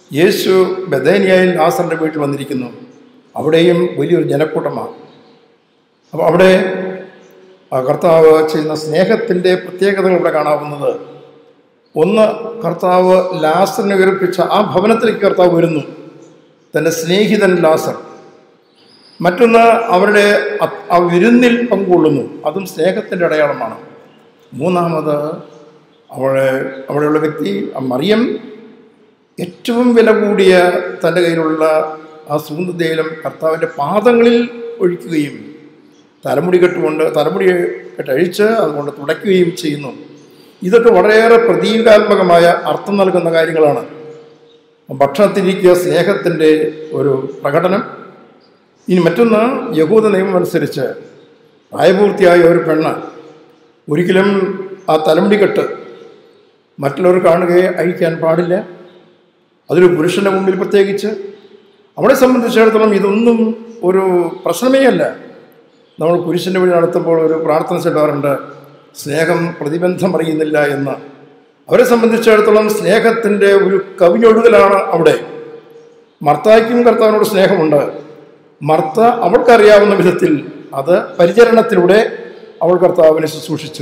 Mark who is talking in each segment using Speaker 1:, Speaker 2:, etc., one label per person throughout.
Speaker 1: യേശു ബദേനിയയിൽ ലാസറിൻ്റെ വീട്ടിൽ വന്നിരിക്കുന്നു അവിടെയും വലിയൊരു ജനക്കൂട്ടമാണ് അപ്പോൾ അവിടെ ആ കർത്താവ് ചെയ്യുന്ന സ്നേഹത്തിൻ്റെ പ്രത്യേകതകൾ ഇവിടെ കാണാവുന്നത് ഒന്ന് കർത്താവ് ലാസറിനെ ഉയർപ്പിച്ച ആ ഭവനത്തിലേക്ക് കർത്താവ് വരുന്നു തൻ്റെ സ്നേഹിതൻ ലാസർ മറ്റൊന്ന് അവരുടെ അ- ആ വിരുന്നിൽ പങ്കുകൊള്ളുന്നു അതും സ്നേഹത്തിൻ്റെ അടയാളമാണ് മൂന്നാമത് അവളെ അവിടെയുള്ള വ്യക്തി ആ മറിയം ഏറ്റവും വില കൂടിയ തൻ്റെ കയ്യിലുള്ള ആ സുഗന്ധതൈലം കർത്താവിൻ്റെ പാദങ്ങളിൽ ഒഴിക്കുകയും തലമുടി കെട്ടുകൊണ്ട് തലമുടി കെട്ടഴിച്ച് അതുകൊണ്ട് തുടയ്ക്കുകയും ചെയ്യുന്നു ഇതൊക്കെ വളരെയേറെ പ്രതീകാത്മകമായ അർത്ഥം നൽകുന്ന കാര്യങ്ങളാണ് ഭക്ഷണത്തിരിക്കുക സ്നേഹത്തിൻ്റെ ഒരു പ്രകടനം ഇനി മറ്റൊന്ന് യഹൂദ നിയമം അനുസരിച്ച് പ്രായപൂർത്തിയായ ഒരു പെണ്ണ് ഒരിക്കലും ആ തലമുടി കെട്ട് മറ്റുള്ളവർ കാണുകയെ അഴിക്കാൻ പാടില്ല അതൊരു പുരുഷൻ്റെ മുമ്പിൽ പ്രത്യേകിച്ച് അവളെ സംബന്ധിച്ചിടത്തോളം ഇതൊന്നും ഒരു പ്രശ്നമേ അല്ല നമ്മൾ പുരുഷൻ്റെ വഴി നടത്തുമ്പോൾ ഒരു പ്രാർത്ഥന ചൊല്ലാറുണ്ട് സ്നേഹം പ്രതിബന്ധം അറിയുന്നില്ല എന്ന് അവരെ സംബന്ധിച്ചിടത്തോളം സ്നേഹത്തിൻ്റെ ഒരു കവിഞ്ഞൊഴുകലാണ് അവിടെ മർത്തായ്ക്കും കർത്താവിനോട് സ്നേഹമുണ്ട് മർത്ത അവൾക്കറിയാവുന്ന വിധത്തിൽ അത് പരിചരണത്തിലൂടെ അവൾ കർത്താവിനെ ശുശ്രൂഷിച്ചു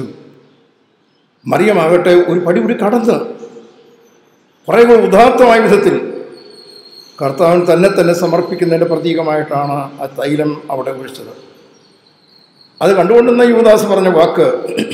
Speaker 1: മറിയമാകട്ടെ ഒരു പടി കൂടി കടന്ന് കുറേ കൂടി ഉദാത്തമായ വിധത്തിൽ കർത്താവിന് തന്നെ തന്നെ സമർപ്പിക്കുന്നതിൻ്റെ പ്രതീകമായിട്ടാണ് ആ തൈലം അവിടെ ഒഴിച്ചത് അത് കണ്ടുകൊണ്ടുന്ന യുവദാസ് പറഞ്ഞ വാക്ക്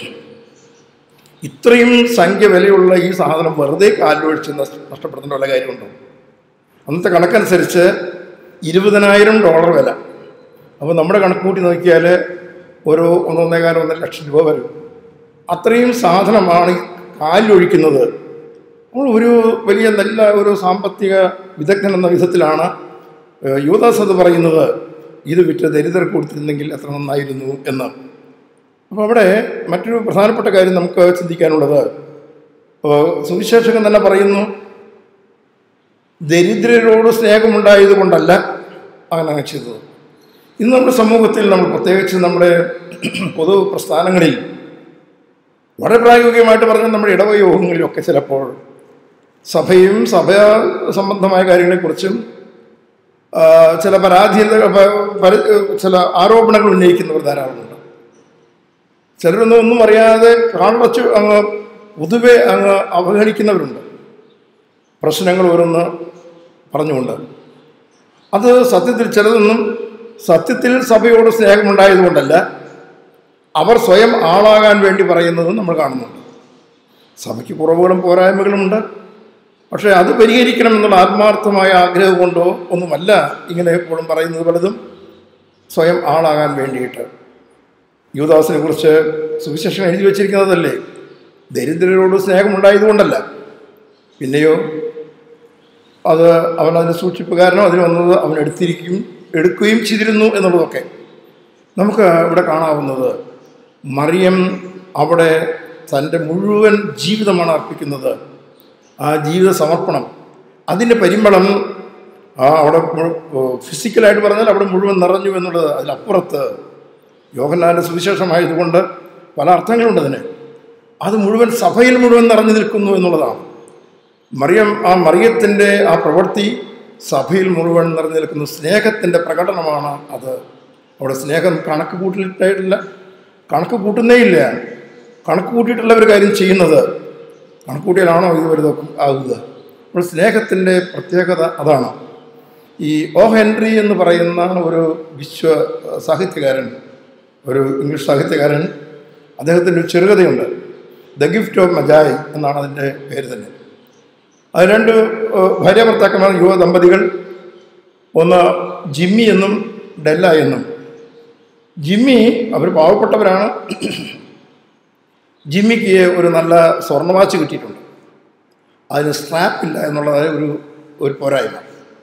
Speaker 1: ഇത്രയും സംഖ്യ വിലയുള്ള ഈ സാധനം വെറുതെ കാലിലൊഴിച്ച് നഷ്- നഷ്ടപ്പെടുത്തേണ്ട വല്ല കാര്യമുണ്ടോ അന്നത്തെ കണക്കനുസരിച്ച് ഇരുപതിനായിരം ഡോളർ വില അപ്പോൾ നമ്മുടെ കണക്ക് കൂട്ടി നോക്കിയാൽ ഒരു ഒന്നൊന്നേകാലം ഒന്നര ലക്ഷം രൂപ വരും അത്രയും സാധനമാണ് ഈ കാലിലൊഴിക്കുന്നത് അപ്പോൾ ഒരു വലിയ നല്ല ഒരു സാമ്പത്തിക വിദഗ്ധൻ എന്ന വിധത്തിലാണ് ഏഹ്, യുവദാസ് അത് പറയുന്നത് ഇത് വിറ്റ് ദരിദ്രർക്ക് കൊടുത്തിരുന്നെങ്കിൽ എത്ര നന്നായിരുന്നു എന്ന് അപ്പോൾ അവിടെ മറ്റൊരു പ്രധാനപ്പെട്ട കാര്യം നമുക്ക് ചിന്തിക്കാനുള്ളത് ഏഹ്, സുവിശേഷകൻ തന്നെ പറയുന്നു ദരിദ്രരോട് സ്നേഹമുണ്ടായത് കൊണ്ടല്ല അങ്ങനെ അങ്ങ് ചെയ്തത് ഇന്ന് നമ്മുടെ സമൂഹത്തിൽ നമ്മൾ പ്രത്യേകിച്ച് നമ്മുടെ പൊതു പ്രസ്ഥാനങ്ങളിൽ വളരെ പ്രായോഗികമായിട്ട് പറഞ്ഞാൽ നമ്മുടെ ഇടവയോഗങ്ങളിലൊക്കെ ചിലപ്പോൾ സഭയും സഭ സംബന്ധമായ കാര്യങ്ങളെക്കുറിച്ചും ആ, ചില പരാധീനത പ- പര- ചില ആരോപണങ്ങൾ ഉന്നയിക്കുന്നവർ ധാരാളമുണ്ട് ചിലരൊന്നും ഒന്നും അറിയാതെ കാളടച്ച് അങ്ങ് പൊതുവെ അങ്ങ് അവഗണിക്കുന്നവരുണ്ട് പ്രശ്നങ്ങൾ ഓരോന്ന് പറഞ്ഞുകൊണ്ട് അത് സത്യത്തിൽ ചിലതൊന്നും സത്യത്തിൽ സഭയോട് സ്നേഹമുണ്ടായതുകൊണ്ടല്ല അവർ സ്വയം ആളാകാൻ വേണ്ടി പറയുന്നതും നമ്മൾ കാണുന്നുണ്ട് സഭയ്ക്ക് കുറവുകളും പോരായ്മകളുമുണ്ട് പക്ഷേ അത് പരിഹരിക്കണം എന്നുള്ള ആത്മാർത്ഥമായ ആഗ്രഹം കൊണ്ടോ ഒന്നുമല്ല ഇങ്ങനെ എപ്പോഴും പറയുന്നത് പലതും സ്വയം ആളാകാൻ വേണ്ടിയിട്ട് യുവദാസിനെ കുറിച്ച് സുവിശേഷം എഴുതി വച്ചിരിക്കുന്നതല്ലേ ദരിദ്രരോട് സ്നേഹമുണ്ടായതുകൊണ്ടല്ല പിന്നെയോ അത് അവൻ അതിൻ്റെ സൂക്ഷിപ്പുകാരനോ അതിന് വന്നത് അവൻ എടുത്തിരിക്കുകയും എടുക്കുകയും ചെയ്തിരുന്നു എന്നുള്ളതൊക്കെ നമുക്ക് ഇവിടെ കാണാവുന്നത് മറിയം അവിടെ തൻ്റെ മുഴുവൻ ജീവിതമാണ് അർപ്പിക്കുന്നത് ആ ജീവിത സമർപ്പണം അതിൻ്റെ പരിമളം ആ അവിടെ ഫിസിക്കലായിട്ട് പറഞ്ഞാൽ അവിടെ മുഴുവൻ നിറഞ്ഞു എന്നുള്ളത് അതിലപ്പുറത്ത് യോഹന്നാൻ്റെ സുവിശേഷമായതുകൊണ്ട് പല അർത്ഥങ്ങളുണ്ട് അതിന് അത് മുഴുവൻ സഭയിൽ മുഴുവൻ നിറഞ്ഞു നിൽക്കുന്നു എന്നുള്ളതാണ് മറിയം ആ മറിയത്തിൻ്റെ ആ പ്രവൃത്തി സഭയിൽ മുഴുവൻ നിറഞ്ഞു നിൽക്കുന്ന സ്നേഹത്തിൻ്റെ പ്രകടനമാണ് അത് അവിടെ സ്നേഹം കണക്ക് കൂട്ടിയിട്ടില്ല കണക്ക് കൂട്ടുന്നേ ഇല്ല കണക്ക് കൂട്ടിയിട്ടുള്ള ഒരു കാര്യം ചെയ്യുന്നത് കണക്ക് കൂട്ടിയാലാണോ ഇത് വരുന്നത് ആകുക അപ്പോൾ സ്നേഹത്തിൻ്റെ പ്രത്യേകത അതാണ് ഈ ഓ ഹെൻറി എന്ന് പറയുന്ന ഒരു വിശ്വ സാഹിത്യകാരൻ ഒരു ഇംഗ്ലീഷ് സാഹിത്യകാരൻ അദ്ദേഹത്തിൻ്റെ ഒരു ചെറുകഥയുണ്ട് ദ ഗിഫ്റ്റ് ഓഫ് മജായ് എന്നാണ് അതിൻ്റെ പേര് തന്നെ അത് രണ്ട് ഏഹ്, ഭാര്യ ഭർത്താക്കന്മാർ യുവ ദമ്പതികൾ ഒന്ന് ജിമ്മി എന്നും ഡെല്ല എന്നും ജിമ്മി അവർ പാവപ്പെട്ടവരാണ് ജിമ്മിക്ക് ഒരു നല്ല സ്വർണ്ണവാച്ച് കിട്ടിയിട്ടുണ്ട് അതിന് സ്ട്രാപ്പ് ഇല്ല എന്നുള്ളത് ഒരു ഒരു പോരായ്മ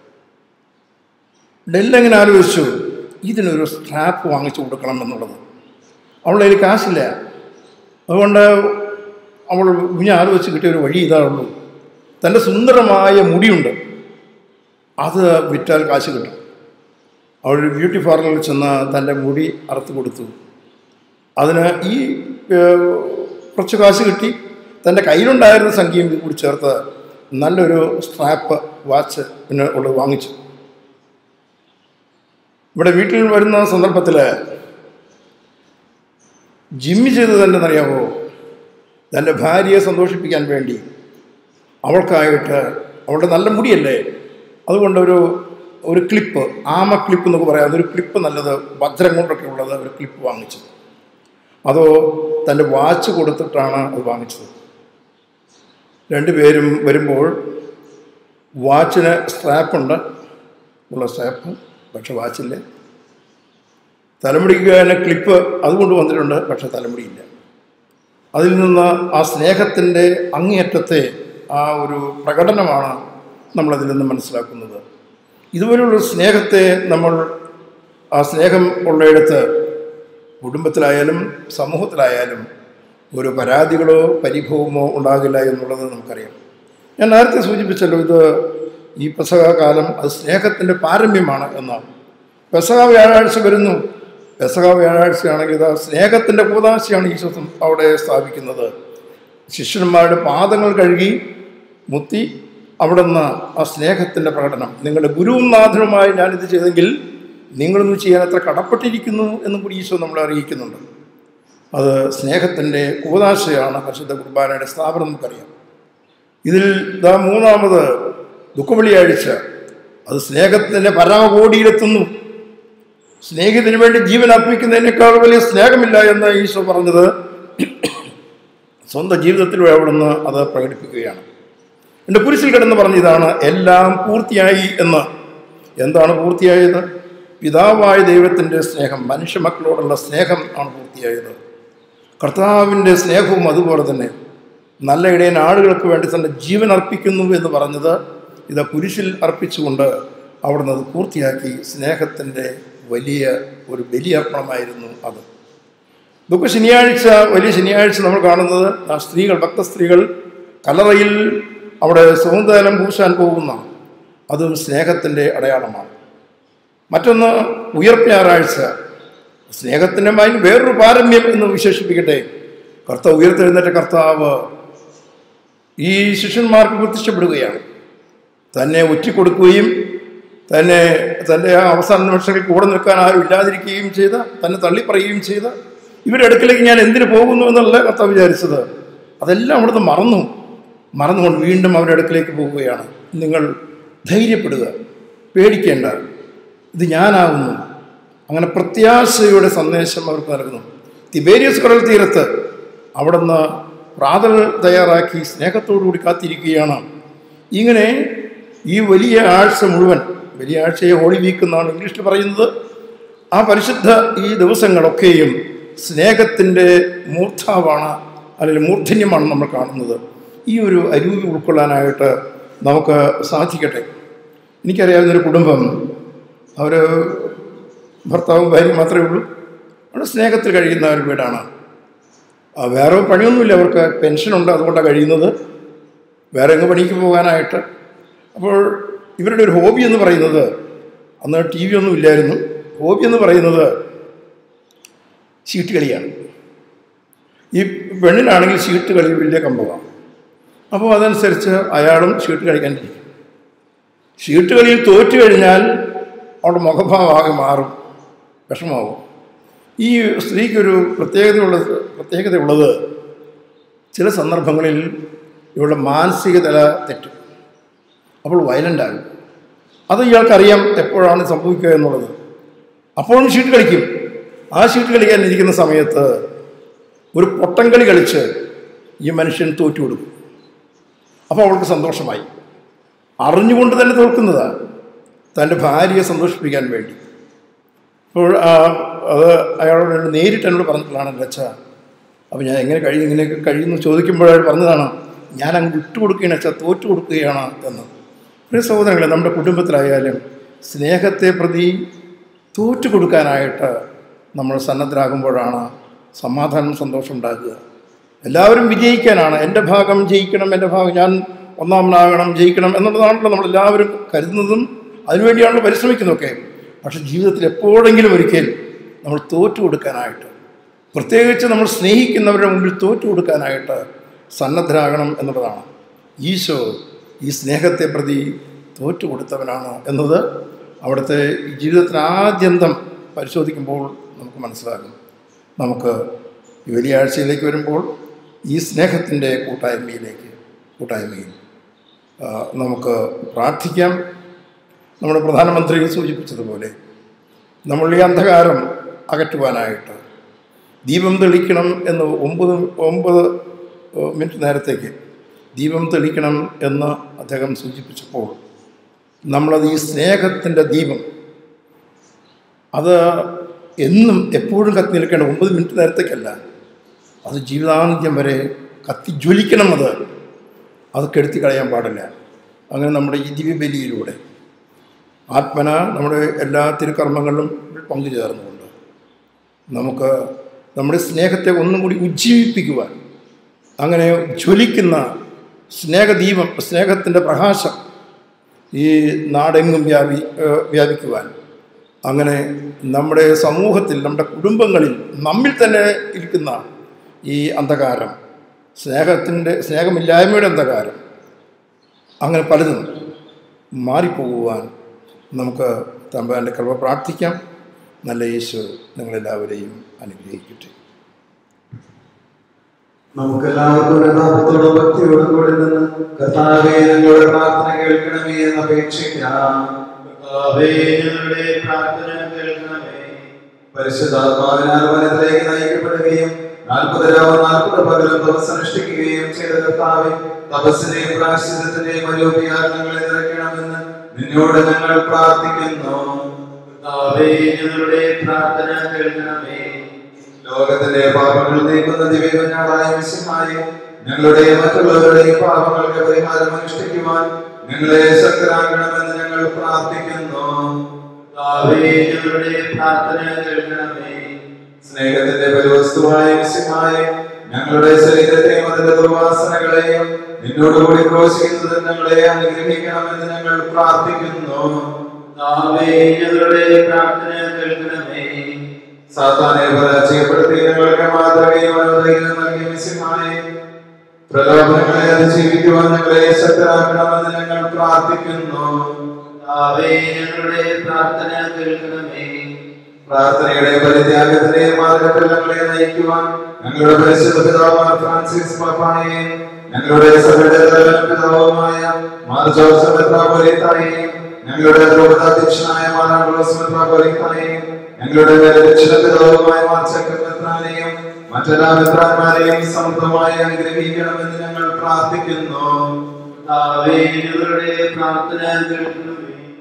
Speaker 1: ഡെല്ലെങ്ങനെ ആലോചിച്ചു ഇതിനൊരു സ്ട്രാപ്പ് വാങ്ങിച്ചു കൊടുക്കണം എന്നുള്ളത് അവളുടെ കയ്യിൽ കാശില്ല അതുകൊണ്ട് അവൾ കുഞ്ഞ് ആലോചിച്ച് കിട്ടിയ ഒരു വഴി ഇതാണുള്ളൂ തൻ്റെ സുന്ദരമായ മുടിയുണ്ട് അത് വിറ്റാൽ കാശ് കിട്ടും അവൾ ഒരു ബ്യൂട്ടി പാർലറിൽ ചെന്ന് തൻ്റെ മുടി അറുത്ത് കൊടുത്തു അതിന് ഈ ഏഹ്, കുറച്ച് കാശ് കിട്ടി തൻ്റെ കയ്യിലുണ്ടായിരുന്ന സംഖ്യയും ഇത് കൂടി ചേർത്ത് നല്ലൊരു സ്ട്രാപ്പ് വാച്ച് പിന്നെ ഉള്ളത് വാങ്ങിച്ചു ഇവിടെ വീട്ടിൽ വരുന്ന സന്ദർഭത്തിൽ ജിമ്മി ചെയ്തത് എന്തെന്നറിയാമോ തൻ്റെ ഭാര്യയെ സന്തോഷിപ്പിക്കാൻ വേണ്ടി അവൾക്കായിട്ട് അവളുടെ നല്ല മുടിയല്ലേ അതുകൊണ്ട് ഒരു ഒരു ക്ലിപ്പ് ആമ ക്ലിപ്പ് എന്നൊക്കെ പറയാം അതൊരു ക്ലിപ്പ് നല്ലത് വജ്രം കൊണ്ടൊക്കെ ഉള്ളത് ഒരു ക്ലിപ്പ് വാങ്ങിച്ചു അതോ തൻ്റെ വാച്ച് കൊടുത്തിട്ടാണ് അത് വാങ്ങിച്ചത് രണ്ടുപേരും വരുമ്പോൾ വാച്ചിന് സ്ട്രാപ്പുണ്ട് ഉള്ള സ്ട്രാപ്പ് പക്ഷെ വാച്ചില്ല തലമുടിക്ക് തന്നെ ക്ലിപ്പ് അതുകൊണ്ട് വന്നിട്ടുണ്ട് പക്ഷെ തലമുടിയില്ല അതിൽ നിന്ന് ആ സ്നേഹത്തിൻ്റെ അങ്ങേയറ്റത്തെ ആ ഒരു പ്രകടനമാണ് നമ്മളതിൽ നിന്ന് മനസ്സിലാക്കുന്നത് ഇതുപോലുള്ള സ്നേഹത്തെ നമ്മൾ ആ സ്നേഹം ഉള്ളയിടത്ത് കുടുംബത്തിലായാലും സമൂഹത്തിലായാലും ഒരു പരാതികളോ പരിഭവമോ ഉണ്ടാകില്ല എന്നുള്ളത് നമുക്കറിയാം ഞാൻ നേരത്തെ സൂചിപ്പിച്ചല്ലോ ഇത് ഈ പെസക കാലം അത് സ്നേഹത്തിൻ്റെ പാരമ്യമാണ് എന്നാണ് പെസക വ്യാഴാഴ്ച വരുന്നു പെസക വ്യാഴാഴ്ചയാണെങ്കിൽ ഇത് സ്നേഹത്തിൻ്റെ കൂതാശയാണ് ഈശോ അവിടെ സ്ഥാപിക്കുന്നത് ശിഷ്യന്മാരുടെ പാദങ്ങൾ കഴുകി മുത്തി അവിടെ നിന്ന് ആ സ്നേഹത്തിൻ്റെ പ്രകടനം നിങ്ങളുടെ ഗുരുവും നാഥനുമായി ഞാനിത് ചെയ്തെങ്കിൽ നിങ്ങളൊന്നും ചെയ്യാൻ അത്ര കടപ്പെട്ടിരിക്കുന്നു എന്നും കൂടി ഈശോ നമ്മളെ അറിയിക്കുന്നുണ്ട് അത് സ്നേഹത്തിൻ്റെ കൂതാശയാണ് പരിശുദ്ധ കുർബാനയുടെ സ്ഥാപനം നമുക്കറിയാം ഇതിൽ ഇതാ മൂന്നാമത് ദുഃഖവെള്ളിയാഴ്ച അത് സ്നേഹത്തിൻ്റെ പരമകോടിയിലെത്തുന്നു സ്നേഹത്തിന് വേണ്ടി ജീവൻ അർപ്പിക്കുന്നതിനേക്കാൾ വലിയ സ്നേഹമില്ല എന്ന് ഈശോ പറഞ്ഞത് സ്വന്തം ജീവിതത്തിലൂടെ അവിടുന്ന് അത് പ്രകടിപ്പിക്കുകയാണ് എൻ്റെ കുരിശിൽ കിടന്ന് പറഞ്ഞതാണ് എല്ലാം പൂർത്തിയായി എന്ന് എന്താണ് പൂർത്തിയായത് പിതാവായ ദൈവത്തിൻ്റെ സ്നേഹം മനുഷ്യ മക്കളോടുള്ള സ്നേഹം ആണ് പൂർത്തിയായത് കർത്താവിൻ്റെ സ്നേഹവും അതുപോലെ തന്നെ നല്ല ഇടയൻ ആളുകൾക്ക് വേണ്ടി തൻ്റെ ജീവൻ അർപ്പിക്കുന്നു എന്ന് പറഞ്ഞത് ഇത് കുരിശിൽ അർപ്പിച്ചുകൊണ്ട് അവിടുന്ന് അത് പൂർത്തിയാക്കി സ്നേഹത്തിൻ്റെ വലിയ ഒരു ബലിയർപ്പണമായിരുന്നു അത് ദുഃഖ ശനിയാഴ്ച വലിയ ശനിയാഴ്ച നമ്മൾ കാണുന്നത് ആ സ്ത്രീകൾ ഭക്തസ്ത്രീകൾ കല്ലറയിൽ അവിടെ സൗന്ദര്യം പൂശാൻ പോകുന്ന അതും സ്നേഹത്തിൻ്റെ അടയാളമാണ് മറ്റൊന്ന് ഉയർപ്പ് ഞായറാഴ്ച സ്നേഹത്തിൻ്റെ മാതിരി വേറൊരു പാരമ്യം എന്ന് വിശേഷിപ്പിക്കട്ടെ കർത്താവ് ഉയർത്തെഴുന്നേറ്റ കർത്താവ് ഈ ശിഷ്യന്മാർക്ക് പ്രത്യക്ഷപ്പെടുകയാണ് തന്നെ ഒറ്റിക്കൊടുക്കുകയും തന്നെ തൻ്റെ ആ അവസാന നിമിഷങ്ങളിൽ കൂടെ നിൽക്കാൻ ആരും ഇല്ലാതിരിക്കുകയും ചെയ്ത തന്നെ തള്ളിപ്പറയുകയും ചെയ്ത ഇവരുടെ അടുക്കലേക്ക് ഞാൻ എന്തിനു പോകുന്നു എന്നല്ല കർത്താവ് വിചാരിച്ചത് അതെല്ലാം അവിടുന്ന് മറന്നു മറന്നുകൊണ്ട് വീണ്ടും അവരുടെ അടുക്കലേക്ക് പോവുകയാണ് നിങ്ങൾ ധൈര്യപ്പെടുക പേടിക്കേണ്ട ഇത് ഞാനാവുന്നു അങ്ങനെ പ്രത്യാശയുടെ സന്ദേശം അവർക്ക് നൽകുന്നു തിബേരിയസ് കടൽ തീരത്ത് അവിടുന്ന് പ്രാതൽ തയ്യാറാക്കി സ്നേഹത്തോടുകൂടി കാത്തിരിക്കുകയാണ് ഇങ്ങനെ ഈ വലിയ ആഴ്ച മുഴുവൻ വലിയ ആഴ്ചയെ ഹോളി വീക്ക് എന്നാണ് ഇംഗ്ലീഷിൽ പറയുന്നത് ആ പരിശുദ്ധ ഈ ദിവസങ്ങളൊക്കെയും സ്നേഹത്തിൻ്റെ മൂർധാവാണ് അല്ലെങ്കിൽ മൂർധന്യമാണ് നമ്മൾ കാണുന്നത് ഈ ഒരു അരൂപി ഉൾക്കൊള്ളാനായിട്ട് നമുക്ക് സാധിക്കട്ടെ എനിക്കറിയാവുന്നൊരു കുടുംബം അവർ ഭർത്താവും ഭാര്യയും മാത്രമേ ഉള്ളൂ അവിടെ സ്നേഹത്തിൽ കഴിയുന്ന ഒരു വീടാണ് ആ, വേറെ പണിയൊന്നുമില്ല അവർക്ക് പെൻഷനുണ്ട് അതുകൊണ്ടാണ് കഴിയുന്നത് വേറെ എങ്ങ് പണിക്ക് പോകാനായിട്ട് അപ്പോൾ ഇവരുടെ ഒരു ഹോബി എന്ന് പറയുന്നത് അന്ന് ടി വി ഒന്നും ഇല്ലായിരുന്നു ഹോബി എന്ന് പറയുന്നത് ചീട്ട് കളിയാണ് ഈ പെണ്ണിനാണെങ്കിൽ ചീട്ട് കളി വലിയ കമ്പമാണ് അപ്പോൾ അതനുസരിച്ച് അയാളും ചീട്ട് കളിക്കാനിരിക്കും ചീട്ട് കളിയിൽ തോറ്റു കഴിഞ്ഞാൽ അവളുടെ മുഖഭാവമാകെ മാറും വിഷമാവും ഈ സ്ത്രീക്കൊരു പ്രത്യേകതയുള്ളത് പ്രത്യേകതയുള്ളത് ചില സന്ദർഭങ്ങളിൽ ഇവളുടെ മാനസിക നില തെറ്റും അപ്പോൾ വയലൻ്റ് ആകും അത് ഇയാൾക്കറിയാം എപ്പോഴാണ് സംഭവിക്കുക എന്നുള്ളത് അപ്പോഴും ഷീട്ട് കളിക്കും ആ ഷീട്ട് കളിക്കാൻ ഇരിക്കുന്ന സമയത്ത് ഒരു പൊട്ടംകളി കളിച്ച് ഈ മനുഷ്യൻ തോറ്റു കൊടുക്കും അപ്പോൾ അവൾക്ക് സന്തോഷമായി അറിഞ്ഞുകൊണ്ട് തന്നെ തോൽക്കുന്നതാണ് തൻ്റെ ഭാര്യയെ സന്തോഷിപ്പിക്കാൻ വേണ്ടി അപ്പോൾ ആ, അത് അയാളോട് എന്നോട് നേരിട്ട് എന്നോട് പറഞ്ഞിട്ടുള്ളതാണ് ലച്ച അപ്പോൾ ഞാൻ എങ്ങനെ കഴിയും ഇങ്ങനെയൊക്കെ കഴിയുന്നു ചോദിക്കുമ്പോൾ അയാൾ പറഞ്ഞതാണ് ഞാൻ അങ്ങ് വിട്ടുകൊടുക്കുകയാണ് അച്ഛാ തോറ്റു കൊടുക്കുകയാണ് എന്ന് പ്രിയ സഹോദരങ്ങളെ നമ്മുടെ കുടുംബത്തിലായാലും സ്നേഹത്തെ പ്രതി തോറ്റു കൊടുക്കാനായിട്ട് നമ്മൾ സന്നദ്ധരാകുമ്പോഴാണ് സമാധാനം സന്തോഷം ഉണ്ടാകുക എല്ലാവരും വിജയിക്കാനാണ് എൻ്റെ ഭാഗം ജയിക്കണം എൻ്റെ ഭാഗം ഞാൻ ഒന്നാമനാകണം ജയിക്കണം എന്നുള്ളതാണല്ലോ നമ്മളെല്ലാവരും കരുതുന്നതും അതിനുവേണ്ടിയാണല്ലോ പരിശ്രമിക്കുന്നതൊക്കെ പക്ഷെ ജീവിതത്തിൽ എപ്പോഴെങ്കിലും ഒരിക്കൽ നമ്മൾ തോറ്റു കൊടുക്കാനായിട്ട് പ്രത്യേകിച്ച് നമ്മൾ സ്നേഹിക്കുന്നവരുടെ മുമ്പിൽ തോറ്റു കൊടുക്കാനായിട്ട് സന്നദ്ധരാകണം എന്നുള്ളതാണ് ഈശോ ഈ സ്നേഹത്തെ പ്രതി തോറ്റു കൊടുത്തവനാണ് എന്നത് അവിടുത്തെ ജീവിതത്തിന് ആദ്യന്തം പരിശോധിക്കുമ്പോൾ നമുക്ക് മനസ്സിലാകും നമുക്ക് ഈ വലിയ ആഴ്ചയിലേക്ക് വരുമ്പോൾ ഈ സ്നേഹത്തിൻ്റെ കൂട്ടായ്മയിലേക്ക് കൂട്ടായ്മയിൽ ആ, നമുക്ക് പ്രാർത്ഥിക്കാം നമ്മുടെ പ്രധാനമന്ത്രി സൂചിപ്പിച്ചതുപോലെ നമ്മൾ ഈ അന്ധകാരം അകറ്റുവാനായിട്ട് ദീപം തെളിക്കണം എന്ന് ഒമ്പത് ഒമ്പത് ഏഹ്, മിനിറ്റ് നേരത്തേക്ക് ദീപം തെളിക്കണം എന്ന് അദ്ദേഹം സൂചിപ്പിച്ചപ്പോൾ നമ്മളത് ഈ സ്നേഹത്തിൻ്റെ ദീപം അത് എന്നും എപ്പോഴും കത്തി നിൽക്കണം ഒമ്പത് മിനിറ്റ് നേരത്തേക്കല്ല അത് ജീവിതാന്ത്യം വരെ കത്തി ജ്വലിക്കണം അത് അത് കെടുത്തി കളയാൻ പാടില്ല അങ്ങനെ നമ്മുടെ ഈ ദിവ്യബലിയിലൂടെ ആത്മന നമ്മുടെ എല്ലാ തിരുക്കർമ്മങ്ങളിലും പങ്കുചേർന്നുകൊണ്ട് നമുക്ക് നമ്മുടെ സ്നേഹത്തെ ഒന്നും കൂടി ഉജ്ജീവിപ്പിക്കുവാൻ അങ്ങനെ ജ്വലിക്കുന്ന സ്നേഹദീപം സ്നേഹത്തിൻ്റെ പ്രകാശം ഈ നാടെങ്ങും വ്യാപി ഏഹ് വ്യാപിക്കുവാൻ അങ്ങനെ നമ്മുടെ സമൂഹത്തിൽ നമ്മുടെ കുടുംബങ്ങളിൽ നമ്മിൽ തന്നെ ഇരിക്കുന്ന ഈ അന്ധകാരം സ്നേഹത്തിൻ്റെ സ്നേഹമില്ലായ്മയുടെ അന്ധകാരം അങ്ങനെ പലതും മാറിപ്പോകുവാൻ നമുക്ക് തമ്പാൻ്റെ കൃപ പ്രാർത്ഥിക്കാം നല്ല യേശു നിങ്ങളെല്ലാവരെയും അനുഗ്രഹിക്കട്ടെ
Speaker 2: നമുക്കെല്ലാവർക്കും യഥാർത്ഥത്തോടും ഭക്തിയോടും കൂടി നിന്ന് കർത്താവേ ഞങ്ങളുടെ പ്രാർത്ഥന കേൾക്കണമേ എന്ന് അപേക്ഷിക്കാം
Speaker 3: കർത്താവേ, ഞങ്ങളുടെ പ്രാർത്ഥന കേൾക്കണമേ
Speaker 2: പരിശുദ്ധാത്മാവിനാൽ വനത്തിലേക്ക് നയിക്കപ്പെടുകയും നാൽപ്പത് രാവ് നാൽപ്പത് പകലും തപസ് അനുഷ്ഠിക്കുകയും ചെയ്ത കർത്താവെ തപസ്സിനെയും പ്രാശ്ചിതത്തിന്റെയും അരൂപിയാൽ ഞങ്ങളെ നിറയ്ക്കണമെന്ന് നിന്നോട് ഞങ്ങൾ പ്രാർത്ഥിക്കുന്നു
Speaker 3: കർത്താവേ, ഞങ്ങളുടെ പ്രാർത്ഥന കേൾക്കണമേ
Speaker 2: ലോകത്തിന്റെ പാപങ്ങൾ നീക്കുന്ന ദിവ്യകുഞ്ഞാടായ വിശുമായി ഞങ്ങളുടെ മറ്റുള്ളവരുടെയും പാപങ്ങൾക്ക് പരിഹാരം അനുഷ്ഠിക്കുവാൻ ഞങ്ങളെ ശക്തരാക്കണമെന്ന് ഞങ്ങൾ പ്രാർത്ഥിക്കുന്നു
Speaker 3: കർത്താവേ, ഞങ്ങളുടെ പ്രാർത്ഥന കേൾക്കണമേ
Speaker 2: സ്നേഹത്തിന്റെ പരിവസ്തുവായ വിശുമായി ഞങ്ങളുടെ ശരീരത്തെയും അതിന്റെ ദുർവാസനകളെയും നിന്നോടുകൂടി ക്രോശിക്കുന്നത് ഞങ്ങളെ അനുഗ്രഹിക്കണമെന്ന് ഞങ്ങൾ പ്രാർത്ഥിക്കുന്നു
Speaker 3: കർത്താവേ, ഞങ്ങളുടെ പ്രാർത്ഥന കേൾക്കണമേ
Speaker 2: സാത്താനെ പരാജയപ്പെടുത്തി ഞങ്ങൾക്ക് മാതൃകയും അനുദൈവം നൽകിയ വിശുമായി പ്രലോഭനങ്ങളെ അതിജീവിക്കുവാൻ ഞങ്ങളെ ശക്തരാക്കണമെന്ന് ഞങ്ങൾ പ്രാർത്ഥിക്കുന്നു
Speaker 3: കർത്താവേ, ഞങ്ങളുടെ പ്രാർത്ഥന കേൾക്കണമേ
Speaker 2: പ്രാർത്ഥനയുടെ പരിത്യാഗത്തിന്റെ മാർഗത്തിൽ ഞങ്ങളെ നയിക്കുവാൻ ഞങ്ങളുടെ പരിശുദ്ധ പിതാവായ ഫ്രാൻസിസ് പാപ്പായെയും ഞങ്ങളുടെ സഭയുടെ തലവൻ പിതാവുമായ മാർ ജോസഫ് മെത്രാപ്പൊലീത്തായെയും ഞങ്ങളുടെ ദ്രൗപദാധ്യക്ഷനായ മാർ ആംഗ്ലോസ് മെത്രാപ്പൊലീത്തായെയും ഞങ്ങളുടെ ദക്ഷിണ പിതാവുമായ മാർ ചക്ര മെത്രാനെയും മറ്റെല്ലാ മെത്രാന്മാരെയും സമൃദ്ധമായി അനുഗ്രഹിക്കണമെന്ന് ഞങ്ങൾ പ്രാർത്ഥിക്കുന്നു
Speaker 3: കർത്താവേ, ഞങ്ങളുടെ പ്രാർത്ഥന കേൾക്കണമേ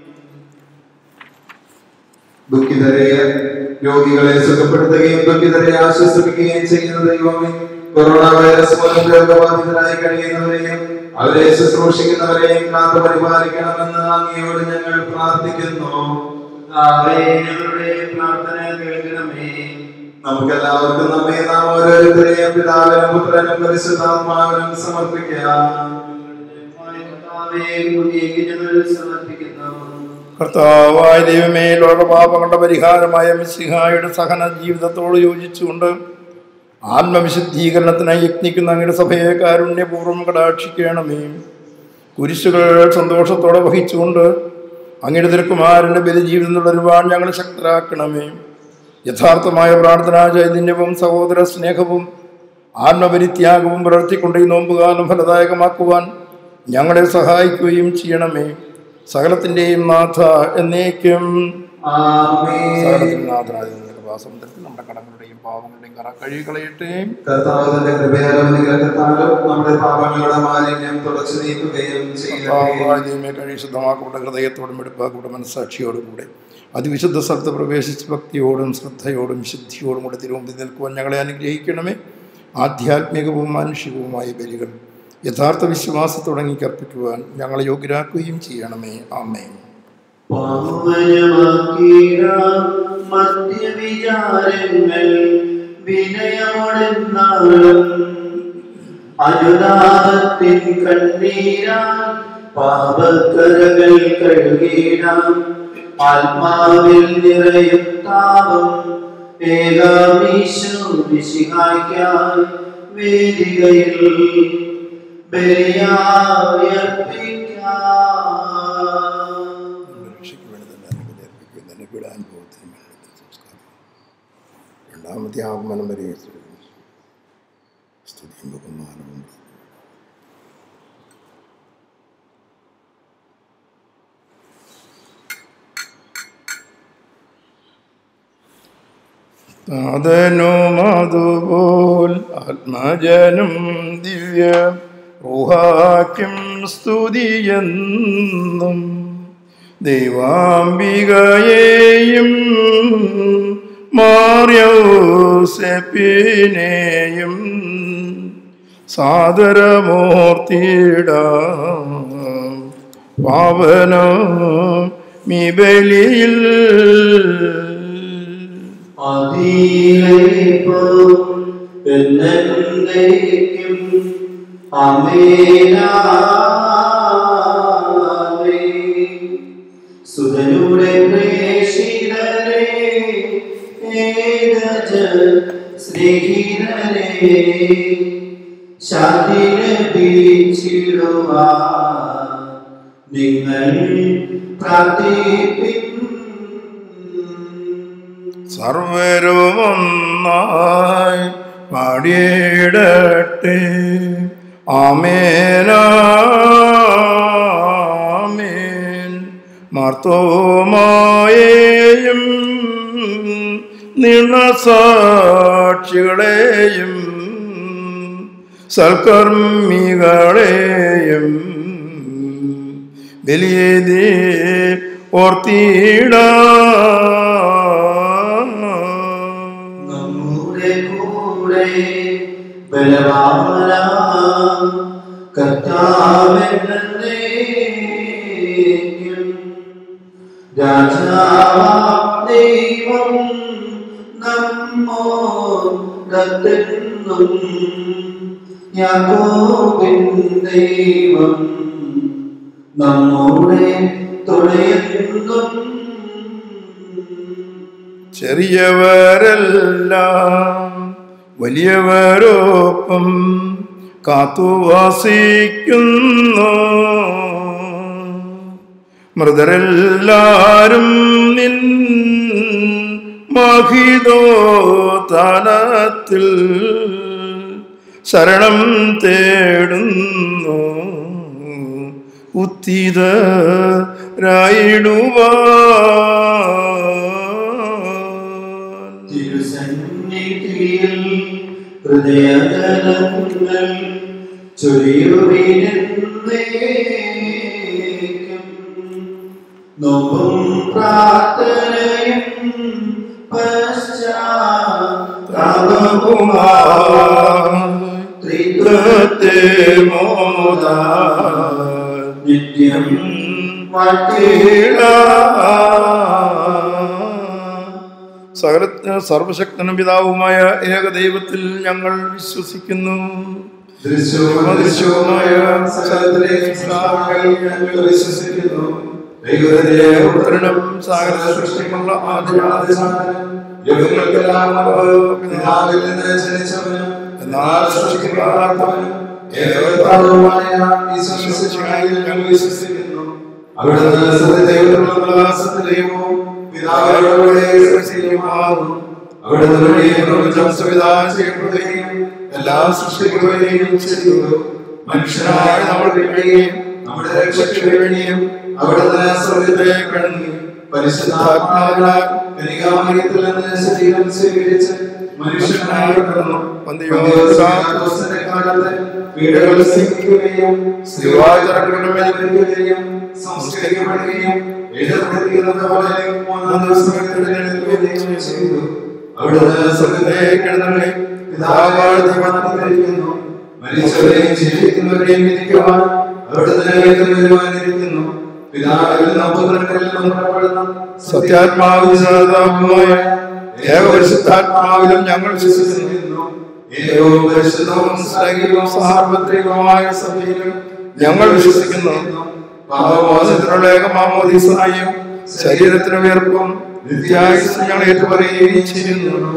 Speaker 2: ദുഃഖിതരെ രോഗികളെ സുഖപ്പെടുത്തുകയും ദുഃഖിതരെ ആശ്വസിപ്പിക്കുകയും ചെയ്യുന്ന ദൈവമേ കൊറോണ വൈറസ് മൂലം രോഗബാധിതരായി കഴിയുന്നവരെയും അവരെ ശുശ്രൂഷിക്കുന്നവരെയും കാത്തു പരിപാലിക്കണമെന്ന് അങ്ങയോട് ഞങ്ങൾ പ്രാർത്ഥിക്കുന്നു
Speaker 3: കർത്താവേ, ഞങ്ങളുടെ പ്രാർത്ഥന കേൾക്കണമേ
Speaker 2: നമുക്ക് എല്ലാവർക്കും നമ്മെ നാം ഓരോരുത്തരെയും പിതാവിനും പുത്രനും പരിശുദ്ധാത്മാവിനും സമർപ്പിക്കാം
Speaker 3: കർത്താവേ, അങ്ങേക്ക് ഞങ്ങൾ സമർപ്പിക്കുന്നു
Speaker 1: കർത്താവായ ദൈവമേ ലോകപാപങ്ങളുടെ പരിഹാരമായ മിശിഹായുടെ സഹന ജീവിതത്തോട് യോജിച്ചുകൊണ്ട് ആത്മവിശുദ്ധീകരണത്തിനായി യത്നിക്കുന്ന അങ്ങയുടെ സഭയെ കാരുണ്യപൂർവ്വം കടാക്ഷിക്കണമേ കുരിശുകൾ സന്തോഷത്തോടെ വഹിച്ചുകൊണ്ട് അങ്ങയുടെ തിരുക്കുമാരൻ്റെ ബലിജീവിതം തുടരുവാൻ ഞങ്ങളെ ശക്തരാക്കണമേ യഥാർത്ഥമായ പ്രാർത്ഥനാ ചൈതന്യവും സഹോദര സ്നേഹവും ആത്മപരിത്യാഗവും പുലർത്തിക്കൊണ്ട് ഈ നോമ്പുകാലം ഫലദായകമാക്കുവാൻ ഞങ്ങളെ സഹായിക്കുകയും ചെയ്യണമേ സകലത്തിൻ്റെയും നാഥ എന്നേക്കും
Speaker 2: ആമേൻ
Speaker 1: സകലത്തിൻ്റെ നാഥനായ നിങ്ങളുടെ വാസമുദ്രത്തിൽ നമ്മുടെ കടങ്ങളുടെയും പാവങ്ങളുടെയും കറ കഴുകി കളയട്ടെ
Speaker 2: കർത്താവ് തന്റെ കൃപയാലും അനുഗ്രഹത്താലും നമ്മുടെ പാപങ്ങളുടെ മാലിന്യം തുടച്ചു നീക്കുകയും ചെയ്യട്ടെ
Speaker 1: ദൈവമേ കഴി ശുദ്ധമാക്കപ്പെട്ട ഹൃദയത്തോടും എടുപ്പാക്കപ്പെട്ട മനസ്സാക്ഷിയോടും കൂടെ അതിവിശുദ്ധ സ്ഥലത്ത് പ്രവേശിച്ച് ഭക്തിയോടും ശ്രദ്ധയോടും ശുദ്ധിയോടും കൂടെ തിരുമുമ്പിൽ നിൽക്കുവാൻ ഞങ്ങളെ അനുഗ്രഹിക്കണമേ ആധ്യാത്മികവും മാനുഷികവുമായ ബലികൾ യഥാർത്ഥ വിശ്വാസത്തുടങ്ങി കർപ്പിക്കുവാൻ ഞങ്ങളെ യോഗ്യരാക്കുകയും ചെയ്യണമേ ആമേ
Speaker 3: പാവനമാക്കിയ മധ്യവിചാരങ്ങൾ വിനയമൊടുന്നാളും അനുതാപത്തിൻ കണ്ണീരാ പാപക്കരകൾ കഴുകിടാം ആത്മാവിൽ നിറയും താപം ഏകാമീശോ വിശിഹായ്ക്കായി വേദികയിൽ ബലിയായി അർപ്പിക്കാം
Speaker 1: നമ്മുടെ രക്ഷയ്ക്ക് വേണ്ടി തന്നെ അനുമതി അർപ്പിക്കുകയും തന്നെ പീഡാനുഭവത്തിനും മരണത്തിനും സംസ്കാരം രണ്ടാമത്തെ ആഗമനം വരെ സ്തുതിയും ബഹുമാനവും നാഥനും അതുപോൽ ആത്മജനും ദിവ്യ റുഹാക്കും സ്തുതിയെന്നും ദൈവാംബികയെയും മാറിയോസെപ്പിനെയും സാദരമൂർത്തിയിടാം പാവനോ മീ ബലിയിൽ
Speaker 3: അതിലേക്കും എന്നേക്കും ആമേനാമേൻ. സുതനുടെ പ്രേഷിതരെ ഏകജ സ്നേഹിതരെ ശാന്തി ലഭിച്ചിടുവാൻ നിങ്ങൾ പ്രാർത്ഥിപ്പിൻ
Speaker 1: സർവരും ഒന്നായി പാടിയിടട്ടെ ആമേനാമേൻ മാർത്തോമായേയും നിണസാക്ഷികളെയും സൽക്കർമ്മികളെയും ബലിയേദി ഓർത്തിടാം
Speaker 3: നമ്മുടെ കൂടെ ബലവാന കർത്താവെന്നേക്കും രാജാവാം ദൈവം നമ്മോടത്തെന്നും യാക്കോബിൻ ദൈവം നമ്മുടെ തുണയെന്നും
Speaker 1: ചെറിയവരെല്ലാം വലിയവരൊപ്പം കാത്തുവാസിക്കുന്നു മൃതരെല്ലാരും നിൻ മഹിതോ തലത്തിൽ ശരണം തേടുന്നു ഉത്തിതരായിടുവാൻ
Speaker 3: തിരുസന്നിധിയിൽ ഹൃദയജലങ്ങൾ ചൊരിയുവിനേക്കും നോമ്പും പ്രാർത്ഥനയും
Speaker 1: ത്രിത്വത്തെ മോദാ
Speaker 3: നിത്യം
Speaker 1: സകല സർവശക്തനും പിതാവുമായ ഏകദൈവത്തിൽ ഞങ്ങൾ വിശ്വസിക്കുന്നു
Speaker 2: ദൃശ്യവും അദൃശ്യവുമായ സകലത്തിലെ സ്നാനങ്ങൾ ഞങ്ങൾ വിശ്വസിക്കുന്നു ദൈവത്തിന്റെ
Speaker 1: പുത്രനും സകല സൃഷ്ടിക്കുള്ള ആദ്യാദിസാധനം
Speaker 2: യുഗങ്ങൾക്കെല്ലാം മുമ്പ് പിതാവിൽ നിന്ന് ജനിച്ചവനും എന്നാൽ സൃഷ്ടിക്കപ്പെടാത്തവനും ഏകോപാതവുമായ ഈശോ മിശിഹായിൽ ഞങ്ങൾ വിശ്വസിക്കുന്നു അവിടുന്ന് സത്യദൈവത്തിലുള്ള സത്യദൈവവും പിതാവിനോടുകൂടെ സൃഷ്ടിയുമാകുന്നു അവിടുന്ന് വഴി പ്രപഞ്ചം സംവിധാനം ചെയ്യപ്പെടുകയും എല്ലാം സൃഷ്ടിക്കുകയും ചെയ്തു മനുഷ്യനായ നമ്മൾക്ക് വേണ്ടിയും നമ്മുടെ രക്ഷയ്ക്ക് വേണ്ടിയും അവിടുന്ന് സ്വർഗത്തെ കടന്നു പരിശുദ്ധാത്മാവിനാൽ കനികാമയത്തിൽ നിന്ന് ശരീരം സ്വീകരിച്ച് മനുഷ്യനായി പിറന്നു പന്തിയോസാന്റെ കാലത്ത് പീഡകൾ സഹിക്കുകയും സ്ത്രീവാചരപ്പെടുകയും സംസ്കരിക്കപ്പെടുകയും എഴുതപ്പെടുന്നത് പോലെ മൂന്നാം ദിവസം എഴുന്നേൽക്കുകയും ചെയ്തു അവിടുന്ന് സ്വർഗത്തെ കിടന്നള്ളി പിതാവായ ദൈവത്തിലിരിക്കുന്നു മരിച്ചവരെയും ജീവിക്കുന്നവരെയും വിധിക്കുവാൻ അവിടുന്ന് തീരുമാനിക്കുന്നു പിതാവിൽ പുത്രനിൽ നിന്നും പുറപ്പെടുന്ന
Speaker 1: സത്യാത്മാവിനായ ഏകപരിശുദ്ധാത്മാവിലും ഞങ്ങൾ വിശ്വസിക്കുന്നു
Speaker 2: ഏകവും പരിശുദ്ധവും
Speaker 1: സകലവും സാർവത്രികമായ സഭയിലും ഞങ്ങൾ വിശ്വസിക്കുന്നു പാപമോചനത്തിനുള്ള ഏകമാമോദീസായും ശരീരത്തിന് ഉയർപ്പും നിത്യായുസ് ഞങ്ങൾ ഏറ്റുപറയുകയും ചെയ്യുന്നു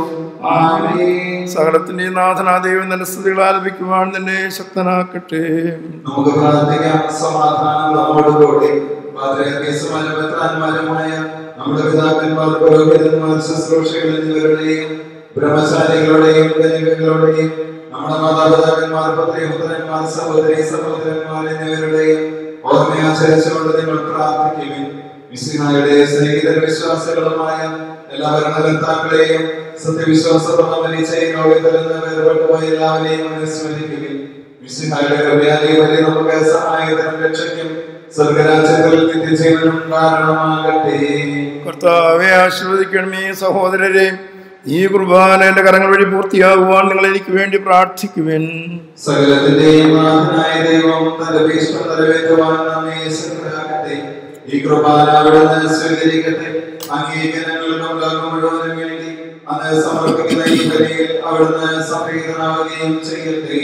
Speaker 2: ആമേൻ
Speaker 1: സകലത്തിന്റെ നാഥനാ ദൈവം നിന്റെ സ്തുതികൾ ആലപിക്കുവാൻ നിന്നെ ശക്തനാക്കട്ടെ
Speaker 2: നമുക്ക് പ്രാർത്ഥിക്കാം സമാധാനം നമ്മോടുകൂടി പാത്രമാരും മെത്രാന്മാരുമായ നമ്മുടെ പിതാക്കന്മാർ പുരോഹിതന്മാർ ശുശ്രൂഷകൾ എന്നിവരുടെയും ബ്രഹ്മചാരികളുടെയും കന്യകകളുടെയും നമ്മുടെ മാതാപിതാക്കന്മാർ പത്രിപുത്രന്മാർ സഹോദരി സഹോദരന്മാർ എന്നിവരുടെയും ഓർമ്മയാചരിച്ചുകൊണ്ട് നിങ്ങൾ പ്രാർത്ഥിക്കുവിൻ വിശുഹായുടെ സ്നേഹിതര വിശ്വാസികളുമായ എല്ലാ ഭരണകർത്താക്കളെയും സത്യവിശ്വാസത്തോടെ മരിച്ചയും ലോകത്തിൽ നിന്ന് വേർപെട്ടുപോയ എല്ലാവരെയും അനുസ്മരിക്കുവിൻ വിശുഹായുടെ കൃപയാലേ വലിയ നമുക്ക് സഹായത്തിനും രക്ഷയ്ക്കും സ്വർഗരാജ്യത്തിൽ നിത്യജീവനും കാരണമാകട്ടെ
Speaker 1: കർത്താവെ ആശീർവദിക്കണമേ സഹോദരരെ ഈ കുർബാന എന്റെ കരങ്ങൾ വഴി പൂർത്തിയാകുവാൻ നിങ്ങൾ എനിക്ക് വേണ്ടി പ്രാർത്ഥിക്കുവിൻ
Speaker 2: സകലത്തിന്റെയും നാഥനായ ദൈവം തന്റെ ഭീഷ്മ നിറവേറ്റുവാൻ നമ്മെ ശക്തരാക്കട്ടെ ഈ കൃപാന അവിടുന്ന് സ്വീകരിക്കട്ടെ അംഗീകരണങ്ങൾക്കും ലോകം മുഴുവനും വേണ്ടി അന്ന് സമർപ്പിക്കുന്ന ഈ ബലിയിൽ അവിടുന്ന് സംപ്രീതനാവുകയും ചെയ്യട്ടെ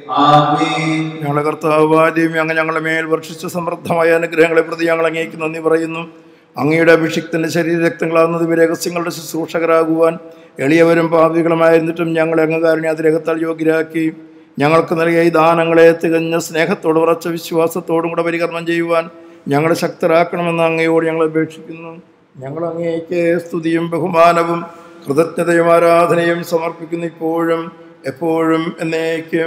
Speaker 2: ആമേൻ
Speaker 1: ഞങ്ങളുടെ കർത്താവാദ്യം അങ്ങ് ഞങ്ങളുടെ മേൽ വർഷിച്ച സമൃദ്ധമായ അനുഗ്രഹങ്ങളെ പ്രതി ഞങ്ങൾ അങ്ങേക്ക് നന്ദി പറയുന്നു അങ്ങയുടെ അഭിഷിക്തന്റെ ശരീരരക്തങ്ങളാകുന്നത് രഹസ്യങ്ങളുടെ ശുശ്രൂഷകരാകുവാൻ എളിയവരും പാപികളുമായിരുന്നിട്ടും ഞങ്ങളെ അങ്ങ് കാരുണ്യാതിരകത്താൽ യോഗ്യരാക്കി ഞങ്ങൾക്ക് നൽകിയ ഈ ദാനങ്ങളെ തികഞ്ഞ സ്നേഹത്തോട് ഉറച്ച വിശ്വാസത്തോടും കൂടെ പരികർമ്മം ചെയ്യുവാൻ ഞങ്ങളെ ശക്തരാക്കണമെന്ന് അങ്ങയോട് ഞങ്ങൾ അപേക്ഷിക്കുന്നു ഞങ്ങൾ അങ്ങേക്ക് സ്തുതിയും ബഹുമാനവും കൃതജ്ഞതയും ആരാധനയും സമർപ്പിക്കുന്നു ഇപ്പോഴും എപ്പോഴും എന്നേക്കും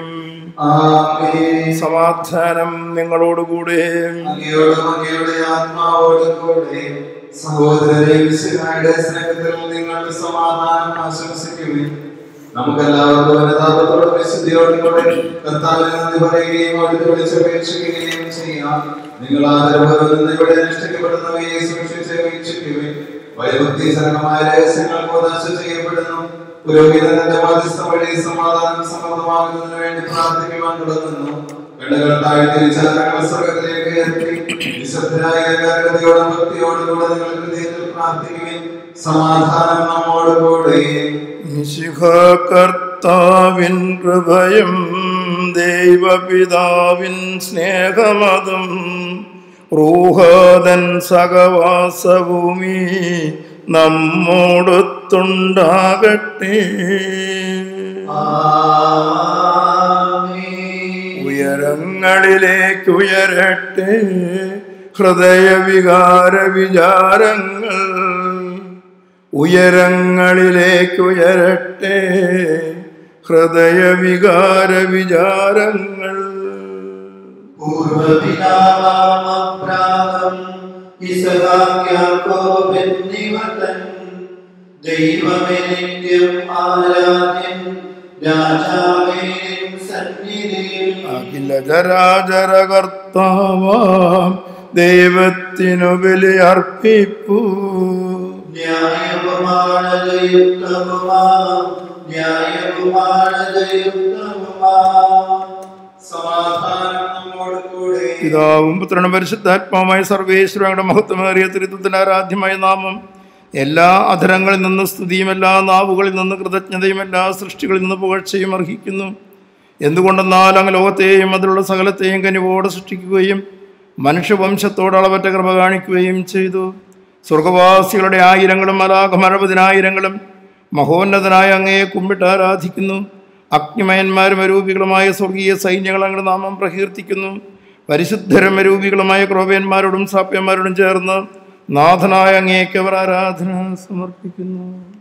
Speaker 2: ആമേൻ
Speaker 1: സമാധാനം നിങ്ങളോടുകൂടെ
Speaker 2: അങ്ങയോടും അങ്ങയുടെ ആത്മാവോടും കൂടെ സഹോദരരെ വിശുദ്ധായുടെ സ്നേഹത്തിൽ നിങ്ങൾ സമാധാനം ആശംസിക്കുവിൻ നമുക്കെല്ലാവർക്കും അനുതാപത്തോടും വിശുദ്ധിയോടും കൂടെ കർത്താവിനെ നന്ദി പറയുകയും അടുത്ത് വിളിച്ചപേക്ഷിക്കുകയും ചെയ്യാം നിങ്ങൾ ആദരപൂർവ്വം ഇവിടെ അനുഷ്ഠിക്കപ്പെടുന്നവയെ സൂക്ഷിച്ച് വീക്ഷിക്കുവിൻ വൈഭക്തിജനകമായ രഹസ്യങ്ങൾ പ്രദർശ ചെയ്യപ്പെടുന്നു പുരോഹിതന്റെ മധ്യസ്ഥ വഴി സമാധാനം സമൃദ്ധമാകുന്നതിന് വേണ്ടി പ്രാർത്ഥിക്കുവാൻ തുടങ്ങുന്നു വെള്ളകൾ താഴ്ത്തി വിചാരങ്ങൾ സ്വർഗത്തിലേക്ക് ഉയർത്തി വിശുദ്ധരായ ഏകാഗ്രതയോടും ഭക്തിയോടും കൂടെ നിങ്ങൾ ഹൃദയത്തിൽ പ്രാർത്ഥിക്കുകയും സമാധാനം നമ്മോട് കൂടെ
Speaker 1: മിശിഹ കർത്താവിൻ കൃപയും ദൈവപിതാവിൻ സ്നേഹമതും റൂഹതൻ സഹവാസഭൂമി നമ്മോടൊത്തുണ്ടാകട്ടെ ഉയരങ്ങളിലേക്ക് ഉയരട്ടെ ഹൃദയവികാര വിചാരങ്ങൾ ഉയരങ്ങളിലേക്ക് ഉയരട്ടെ ഹൃദയവികാര വിചാരങ്ങൾ
Speaker 3: പൂർവപിതാവാമപ്രാതം ഇസഹാക്യാക്കോബെന്നിവതൻ ദൈവമേ നിത്യം ആരാധ്യൻ രാജാവേ നിൻ സന്നിധിയിൽ
Speaker 1: അഖില ചരാചര കർത്താവാം ദൈവത്തിനു ബലി അർപ്പിപ്പൂ
Speaker 3: ന്യായവുമാണതയുക്തവുമാ ന്യായവുമാണതയുക്തവുമാ
Speaker 2: സമാധാനം നമ്മോട് കൂടെ
Speaker 1: പിതാവും പുത്രനും പരിശുദ്ധാത്മാവുമായ സർവേശ്വരയുടെ മഹത്വമേറിയ തിരുത്തത്തിന് ആരാധ്യമായ നാമം എല്ലാ അധരങ്ങളിൽ നിന്ന് സ്തുതിയും എല്ലാ നാവുകളിൽ നിന്ന് കൃതജ്ഞതയും എല്ലാ സൃഷ്ടികളിൽ നിന്ന് പുകഴ്ചയും അർഹിക്കുന്നു എന്തുകൊണ്ടെന്നാൽ അങ്ങ് ലോകത്തെയും അതിലുള്ള സകലത്തെയും കനിവോടെ സൃഷ്ടിക്കുകയും മനുഷ്യവംശത്തോട് അളവറ്റ കൃപ കാണിക്കുകയും ചെയ്തു സ്വർഗവാസികളുടെ ആയിരങ്ങളും അലാഘമരപതിനായിരങ്ങളും മഹോന്നതനായ അങ്ങയെ കുമ്പിട്ട് ആരാധിക്കുന്നു അഗ്നിമയന്മാരും അരൂപികളുമായ സ്വർഗീയ സൈന്യങ്ങൾ അങ്ങയുടെ നാമം പ്രകീർത്തിക്കുന്നു പരിശുദ്ധരും അരൂപികളുമായ ക്രോവേന്മാരോടും സാപ്യന്മാരോടും ചേർന്ന് നാഥനായ അങ്ങേക്ക് അവർ ആരാധന സമർപ്പിക്കുന്നു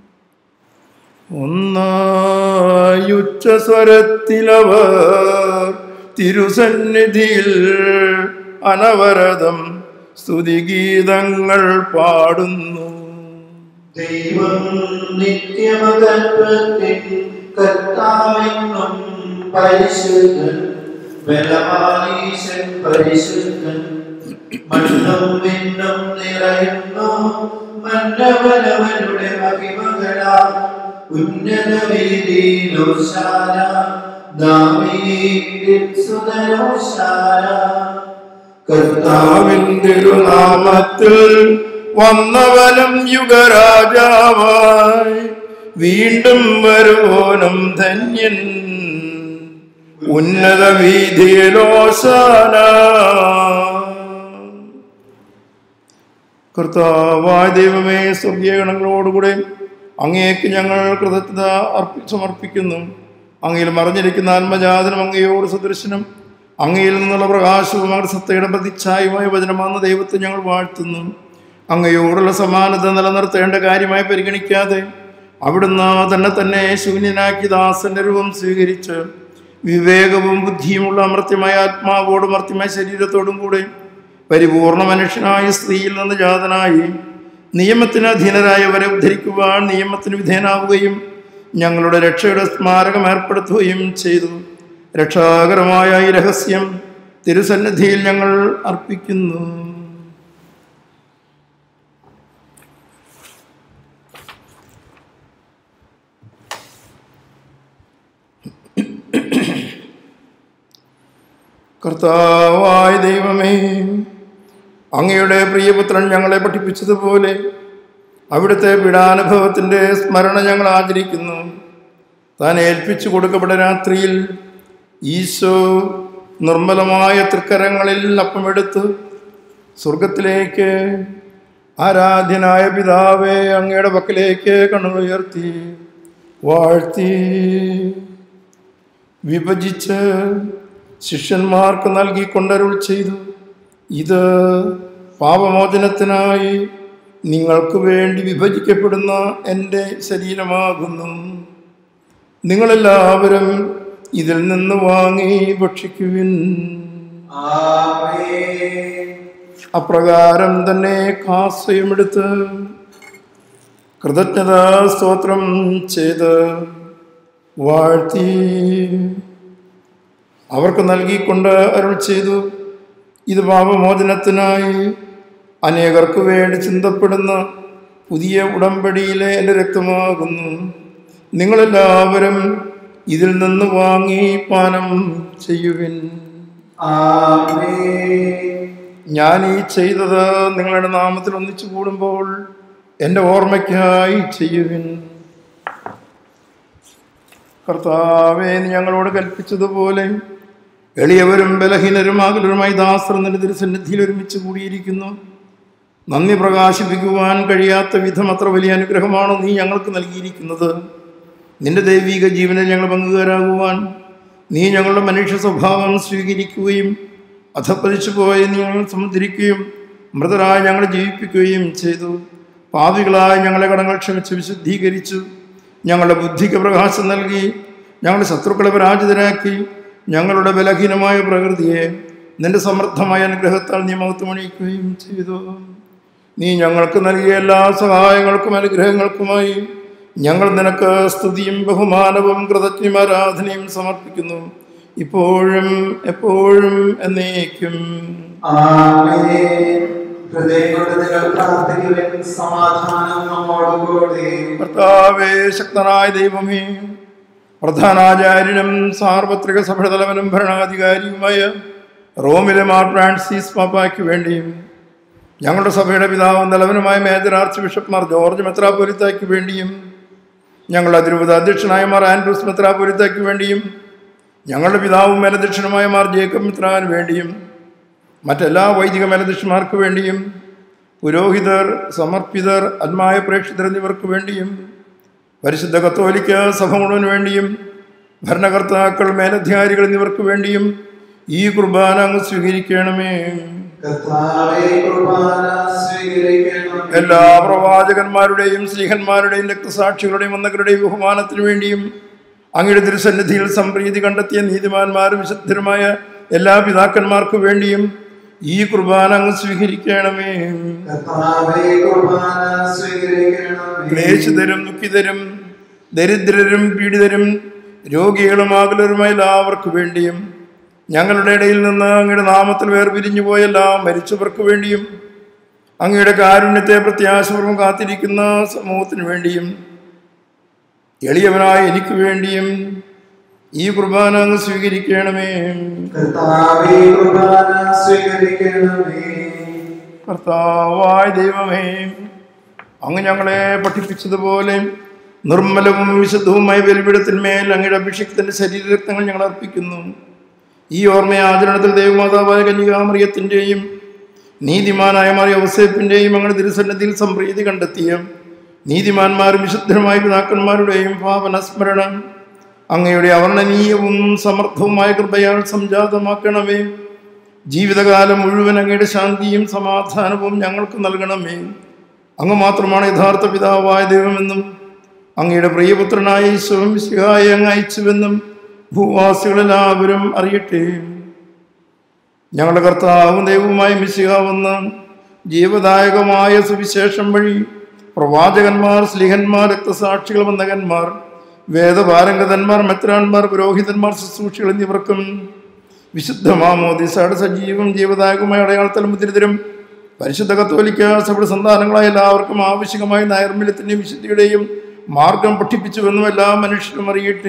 Speaker 1: ഒന്നായുച്ചസ്വരത്തിലവർ തിരുസന്നിധിയിൽ അനവരതം സ്തുതിഗീതങ്ങൾ പാടുന്നു
Speaker 3: ദൈവം നിത്യമകത്വത്തിൻ കർത്താവെന്നും പരിശുദ്ധൻ ബലവാനീശൻ പരിശുദ്ധൻ മണ്ണും വിണ്ണും നിറയുന്നു മന്നവനവനുടെ മഹിമകളാ ഉന്നത വീതിയിലോശാന ദാവീദിൻ സുതരോശാന
Speaker 1: കർത്താവിൻ തിരുനാമത്തിൽ വന്നവനും യുഗരാജാവായി വീണ്ടും വരുവോനും ധന്യൻ ഉന്നത വീതിയിലോശാന കർത്താവായ ദൈവമേ സ്വർഗീയ ഗണങ്ങളോടുകൂടെ അങ്ങേക്ക് ഞങ്ങൾ കൃതജ്ഞത അർപ്പി സമർപ്പിക്കുന്നു അങ്ങയിൽ മറിഞ്ഞിരിക്കുന്ന ആത്മജാതനും അങ്ങയോട് സദൃശനും അങ്ങയിൽ നിന്നുള്ള പ്രകാശവും അങ്ങയുടെ സത്തയുടെ പ്രതിച്ഛായുമായ വചനമാകുന്ന ദൈവത്തെ ഞങ്ങൾ വാഴ്ത്തുന്നു അങ്ങയോടുള്ള സമാനത നിലനിർത്തേണ്ട കാര്യമായി പരിഗണിക്കാതെ അവിടുന്ന് തന്നെ തന്നെ ശൂന്യനാക്കി ദാസന്റെ രൂപം സ്വീകരിച്ച് വിവേകവും ബുദ്ധിയുമുള്ള അമർത്യമായ ആത്മാവോടും അമർത്യമായ ശരീരത്തോടും കൂടെ പരിപൂർണ മനുഷ്യനായ സ്ത്രീയിൽ നിന്ന് ജാതനായി നിയമത്തിന് അധീനരായവരെ ഉദ്ധരിക്കുവാൻ നിയമത്തിന് വിധേയനാവുകയും ഞങ്ങളുടെ രക്ഷയുടെ സ്മാരകം ഏർപ്പെടുത്തുകയും ചെയ്തു രക്ഷാകരമായ ഈ രഹസ്യം തിരുസന്നിധിയിൽ ഞങ്ങൾ അർപ്പിക്കുന്നു കർത്താവായ ദൈവമേ അങ്ങയുടെ പ്രിയപുത്രൻ ഞങ്ങളെ പഠിപ്പിച്ചതുപോലെ അവിടുത്തെ പീഡാനുഭവത്തിൻ്റെ സ്മരണ ഞങ്ങൾ ആചരിക്കുന്നു താൻ ഏൽപ്പിച്ചു കൊടുക്കപ്പെട്ട രാത്രിയിൽ ഈശോ നിർമ്മലമായ തൃക്കരങ്ങളിൽ അപ്പമെടുത്ത് സ്വർഗത്തിലേക്ക് ആരാധ്യനായ പിതാവേ അങ്ങയുടെ പക്കലേക്ക് കണ്ണുകൾ ഉയർത്തി വാഴ്ത്തി വിഭജിച്ച് ശിഷ്യന്മാർക്ക് നൽകി കൊണ്ടരുൾ ചെയ്തു ഇത് പാപമോചനത്തിനായി നിങ്ങൾക്ക് വേണ്ടി വിഭജിക്കപ്പെടുന്ന എൻ്റെ ശരീരമാകുന്നു നിങ്ങളെല്ലാവരും ഇതിൽ നിന്ന് വാങ്ങി ഭക്ഷിക്കുവിൻ
Speaker 2: ആമേൻ
Speaker 1: അപ്രകാരം തന്നെ കാസയുമെടുത്ത് കൃതജ്ഞതാ സ്തോത്രം ചെയ്ത് വാഴ്ത്തി അവർക്ക് നൽകിക്കൊണ്ട് അരുൾ ചെയ്തു ഇത് പാപമോചനത്തിനായി അനേകർക്ക് വേണ്ടി ചിന്തപ്പെടുന്ന പുതിയ ഉടമ്പടിയിലെ എൻ്റെ രക്തമാകുന്നു നിങ്ങളെല്ലാവരും ഇതിൽ നിന്ന് വാങ്ങി പാനം ചെയ്യുവിൻ
Speaker 2: ആമേൻ
Speaker 1: ഞാൻ ഈ ചെയ്തത് നിങ്ങളുടെ നാമത്തിൽ ഒന്നിച്ചു കൂടുമ്പോൾ എൻ്റെ ഓർമ്മയ്ക്കായി ചെയ്യുവിൻ കർത്താവേ നീ ഞങ്ങളോട് കൽപ്പിച്ചതുപോലെ എളിയവരും ബലഹീനരും ആകുലരുമായി ദാസർ നിന്റെ തിരുസന്നിധിയിൽ ഒരുമിച്ച് കൂടിയിരിക്കുന്നു നന്ദി പ്രകാശിപ്പിക്കുവാൻ കഴിയാത്ത വിധം അത്ര വലിയ അനുഗ്രഹമാണോ നീ ഞങ്ങൾക്ക് നൽകിയിരിക്കുന്നത് നിന്റെ ദൈവിക ജീവനിൽ ഞങ്ങൾ പങ്കുകാരാകുവാൻ നീ ഞങ്ങളുടെ മനുഷ്യ സ്വഭാവം സ്വീകരിക്കുകയും അധപ്പതിച്ചു പോയ നീ ഞങ്ങൾ സമുദ്രിക്കുകയും മൃതരായ ഞങ്ങളെ ജീവിപ്പിക്കുകയും ചെയ്തു പാവികളായ ഞങ്ങളെ കടങ്ങൾ ക്ഷമിച്ച് വിശുദ്ധീകരിച്ചു ഞങ്ങളുടെ ബുദ്ധിക്ക് പ്രകാശം നൽകി ഞങ്ങളുടെ ശത്രുക്കളെ പരാജിതരാക്കി ഞങ്ങളുടെ ബലഹീനമായ പ്രകൃതിയെ നിന്റെ സമൃദ്ധമായ അനുഗ്രഹത്താൽ നീ മഹത്വമണിയിക്കുകയും ചെയ്തു നീ ഞങ്ങൾക്ക് നൽകിയ എല്ലാ സഹായങ്ങൾക്കും അനുഗ്രഹങ്ങൾക്കുമായി ഞങ്ങൾ നിനക്ക് സ്തുതിയും ബഹുമാനവും കൃതജ്ഞമാരാധനയും സമർപ്പിക്കുന്നു ഇപ്പോഴും എപ്പോഴും എന്നേക്കും
Speaker 2: ആമേൻ ഹൃദയം കൊണ്ട് നിങ്ങൾ പ്രാർത്ഥിക്കുവിൻ സമാധാനം നമ്മോടുകൂടി
Speaker 1: കർത്താവേ ശക്തനായ ദൈവമേ പ്രധാനാചാര്യനും സാർവത്രിക സഭയുടെ തലവനും ഭരണാധികാരിയുമായ റോമിലെ മാർ ഫ്രാൻസിസ് പാപ്പായ്ക്ക് വേണ്ടിയും ഞങ്ങളുടെ സഭയുടെ പിതാവും തലവനുമായ major archbishop Mar George മെത്രാപൊലിത്തയ്ക്ക് വേണ്ടിയും ഞങ്ങളുടെ അതിരൂപത അധ്യക്ഷനായ മാർ ആൻഡ്രൂസ് മെത്രാപൊലിത്തയ്ക്ക് വേണ്ടിയും ഞങ്ങളുടെ പിതാവും മേലധ്യക്ഷനുമായ മാർ ജേക്കബ് മിത്രാന് വേണ്ടിയും മറ്റെല്ലാ വൈദിക മേലധ്യക്ഷന്മാർക്ക് വേണ്ടിയും പുരോഹിതർ സമർപ്പിതർ ആത്മായ പ്രേക്ഷിതർ എന്നിവർക്ക് വേണ്ടിയും പരിശുദ്ധ കത്തോലിക്ക സഭ മുഴുവന് വേണ്ടിയും ഭരണകർത്താക്കൾ മേലധികാരികൾ എന്നിവർക്ക് വേണ്ടിയും ഈ കുർബാന അങ്ങ് സ്വീകരിക്കണമേ
Speaker 2: കർത്താവേ കുർബാന സ്വീകരിക്കണം
Speaker 1: എല്ലാ പ്രവാചകന്മാരുടെയും സ്ത്രീഹന്മാരുടെയും രക്തസാക്ഷികളുടെയും വന്നകരുടെയും ബഹുമാനത്തിനു വേണ്ടിയും അങ്ങയുടെ തിരുസന്നിധിയിൽ സംപ്രീതി കണ്ടെത്തിയ നീതിമാന്മാരും വിശുദ്ധരുമായ എല്ലാ പിതാക്കന്മാർക്കു വേണ്ടിയും ഈ കുർബാന അങ്ങ് സ്വീകരിക്കണമേ
Speaker 2: കർത്താവേ കുർബാന സ്വീകരിക്കണം
Speaker 1: ക്ലേശിതരും ദുഃഖിതരും ദരിദ്രരും പീഡിതരും രോഗികളും ആകുലരുമായ എല്ലാവർക്കു വേണ്ടിയും ഞങ്ങളുടെ ഇടയിൽ നിന്ന് അങ്ങയുടെ നാമത്തിൽ വേർപിരിഞ്ഞു പോയ എല്ലാ മരിച്ചവർക്ക് വേണ്ടിയും അങ്ങയുടെ കാരുണ്യത്തെ പ്രത്യാശപൂർവ്വം കാത്തിരിക്കുന്ന സമൂഹത്തിന് വേണ്ടിയും എളിയവനായ എനിക്ക് വേണ്ടിയും ഈ കുർബാന അങ്ങ് സ്വീകരിക്കണമേ
Speaker 2: കർത്താവേ കുർബാന സ്വീകരിക്കണമേ
Speaker 1: കർത്താവായ ദൈവമേ അങ്ങ് ഞങ്ങളെ പഠിപ്പിച്ചതുപോലെ നിർമ്മലവും വിശുദ്ധവുമായ ബലിപീഠത്തിന്മേൽ അങ്ങയുടെ അഭിഷിക്തന്റെ ശരീരരക്തങ്ങൾ ഞങ്ങൾ അർപ്പിക്കുന്നു ഈ ഓർമ്മ ആചരണത്തിൽ ദൈവമാതാവായ കന്യകാമറിയത്തിൻ്റെയും നീതിമാനായ മറിയ ഔസേപ്പിൻ്റെയും അങ്ങയുടെ തിരുസന്നതിയിൽ സംപ്രീതി കണ്ടെത്തിയ നീതിമാന്മാരും വിശുദ്ധരുമായ പിതാക്കന്മാരുടെയും പാവനസ്മരണം അങ്ങയുടെ അവർണ്ണനീയവും സമർത്ഥവുമായ കൃപയാൽ സംജാതമാക്കണമേ ജീവിതകാലം മുഴുവൻ അങ്ങയുടെ ശാന്തിയും സമാധാനവും ഞങ്ങൾക്ക് നൽകണമേ അങ്ങ് മാത്രമാണ് യഥാർത്ഥ പിതാവായ ദൈവമെന്നും അങ്ങയുടെ പ്രിയപുത്രനായ ഈശോം ശിഹായി അങ്ങ് അയച്ചുവെന്നും ഭൂവാസികളെല്ലാവരും അറിയട്ടെ ഞങ്ങളുടെ കർത്താവും ദൈവവുമായ മിശിഹ വന്ന് ജീവദായകമായ സുവിശേഷം വഴി പ്രവാചകന്മാർ സ്ലിഹന്മാർ രക്തസാക്ഷികൾ വന്ദകന്മാർ വേദപാരംഗതന്മാർ മെത്രാന്മാർ പുരോഹിതന്മാർ ശുശ്രൂഷികൾ എന്നിവർക്കും വിശുദ്ധ മാമോദിസയുടെ സജീവം ജീവദായകമായ അടയാളത്തിൽ മുദ്രിതരും പരിശുദ്ധ കത്തോലിക്ക സഭയുടെ സന്താനങ്ങളായ എല്ലാവർക്കും ആവശ്യമായ നൈർമല്യത്തിൻ്റെയും വിശുദ്ധിയുടെയും മാർഗം പഠിപ്പിച്ചുവെന്നും എല്ലാ മനുഷ്യരും അറിയട്ടെ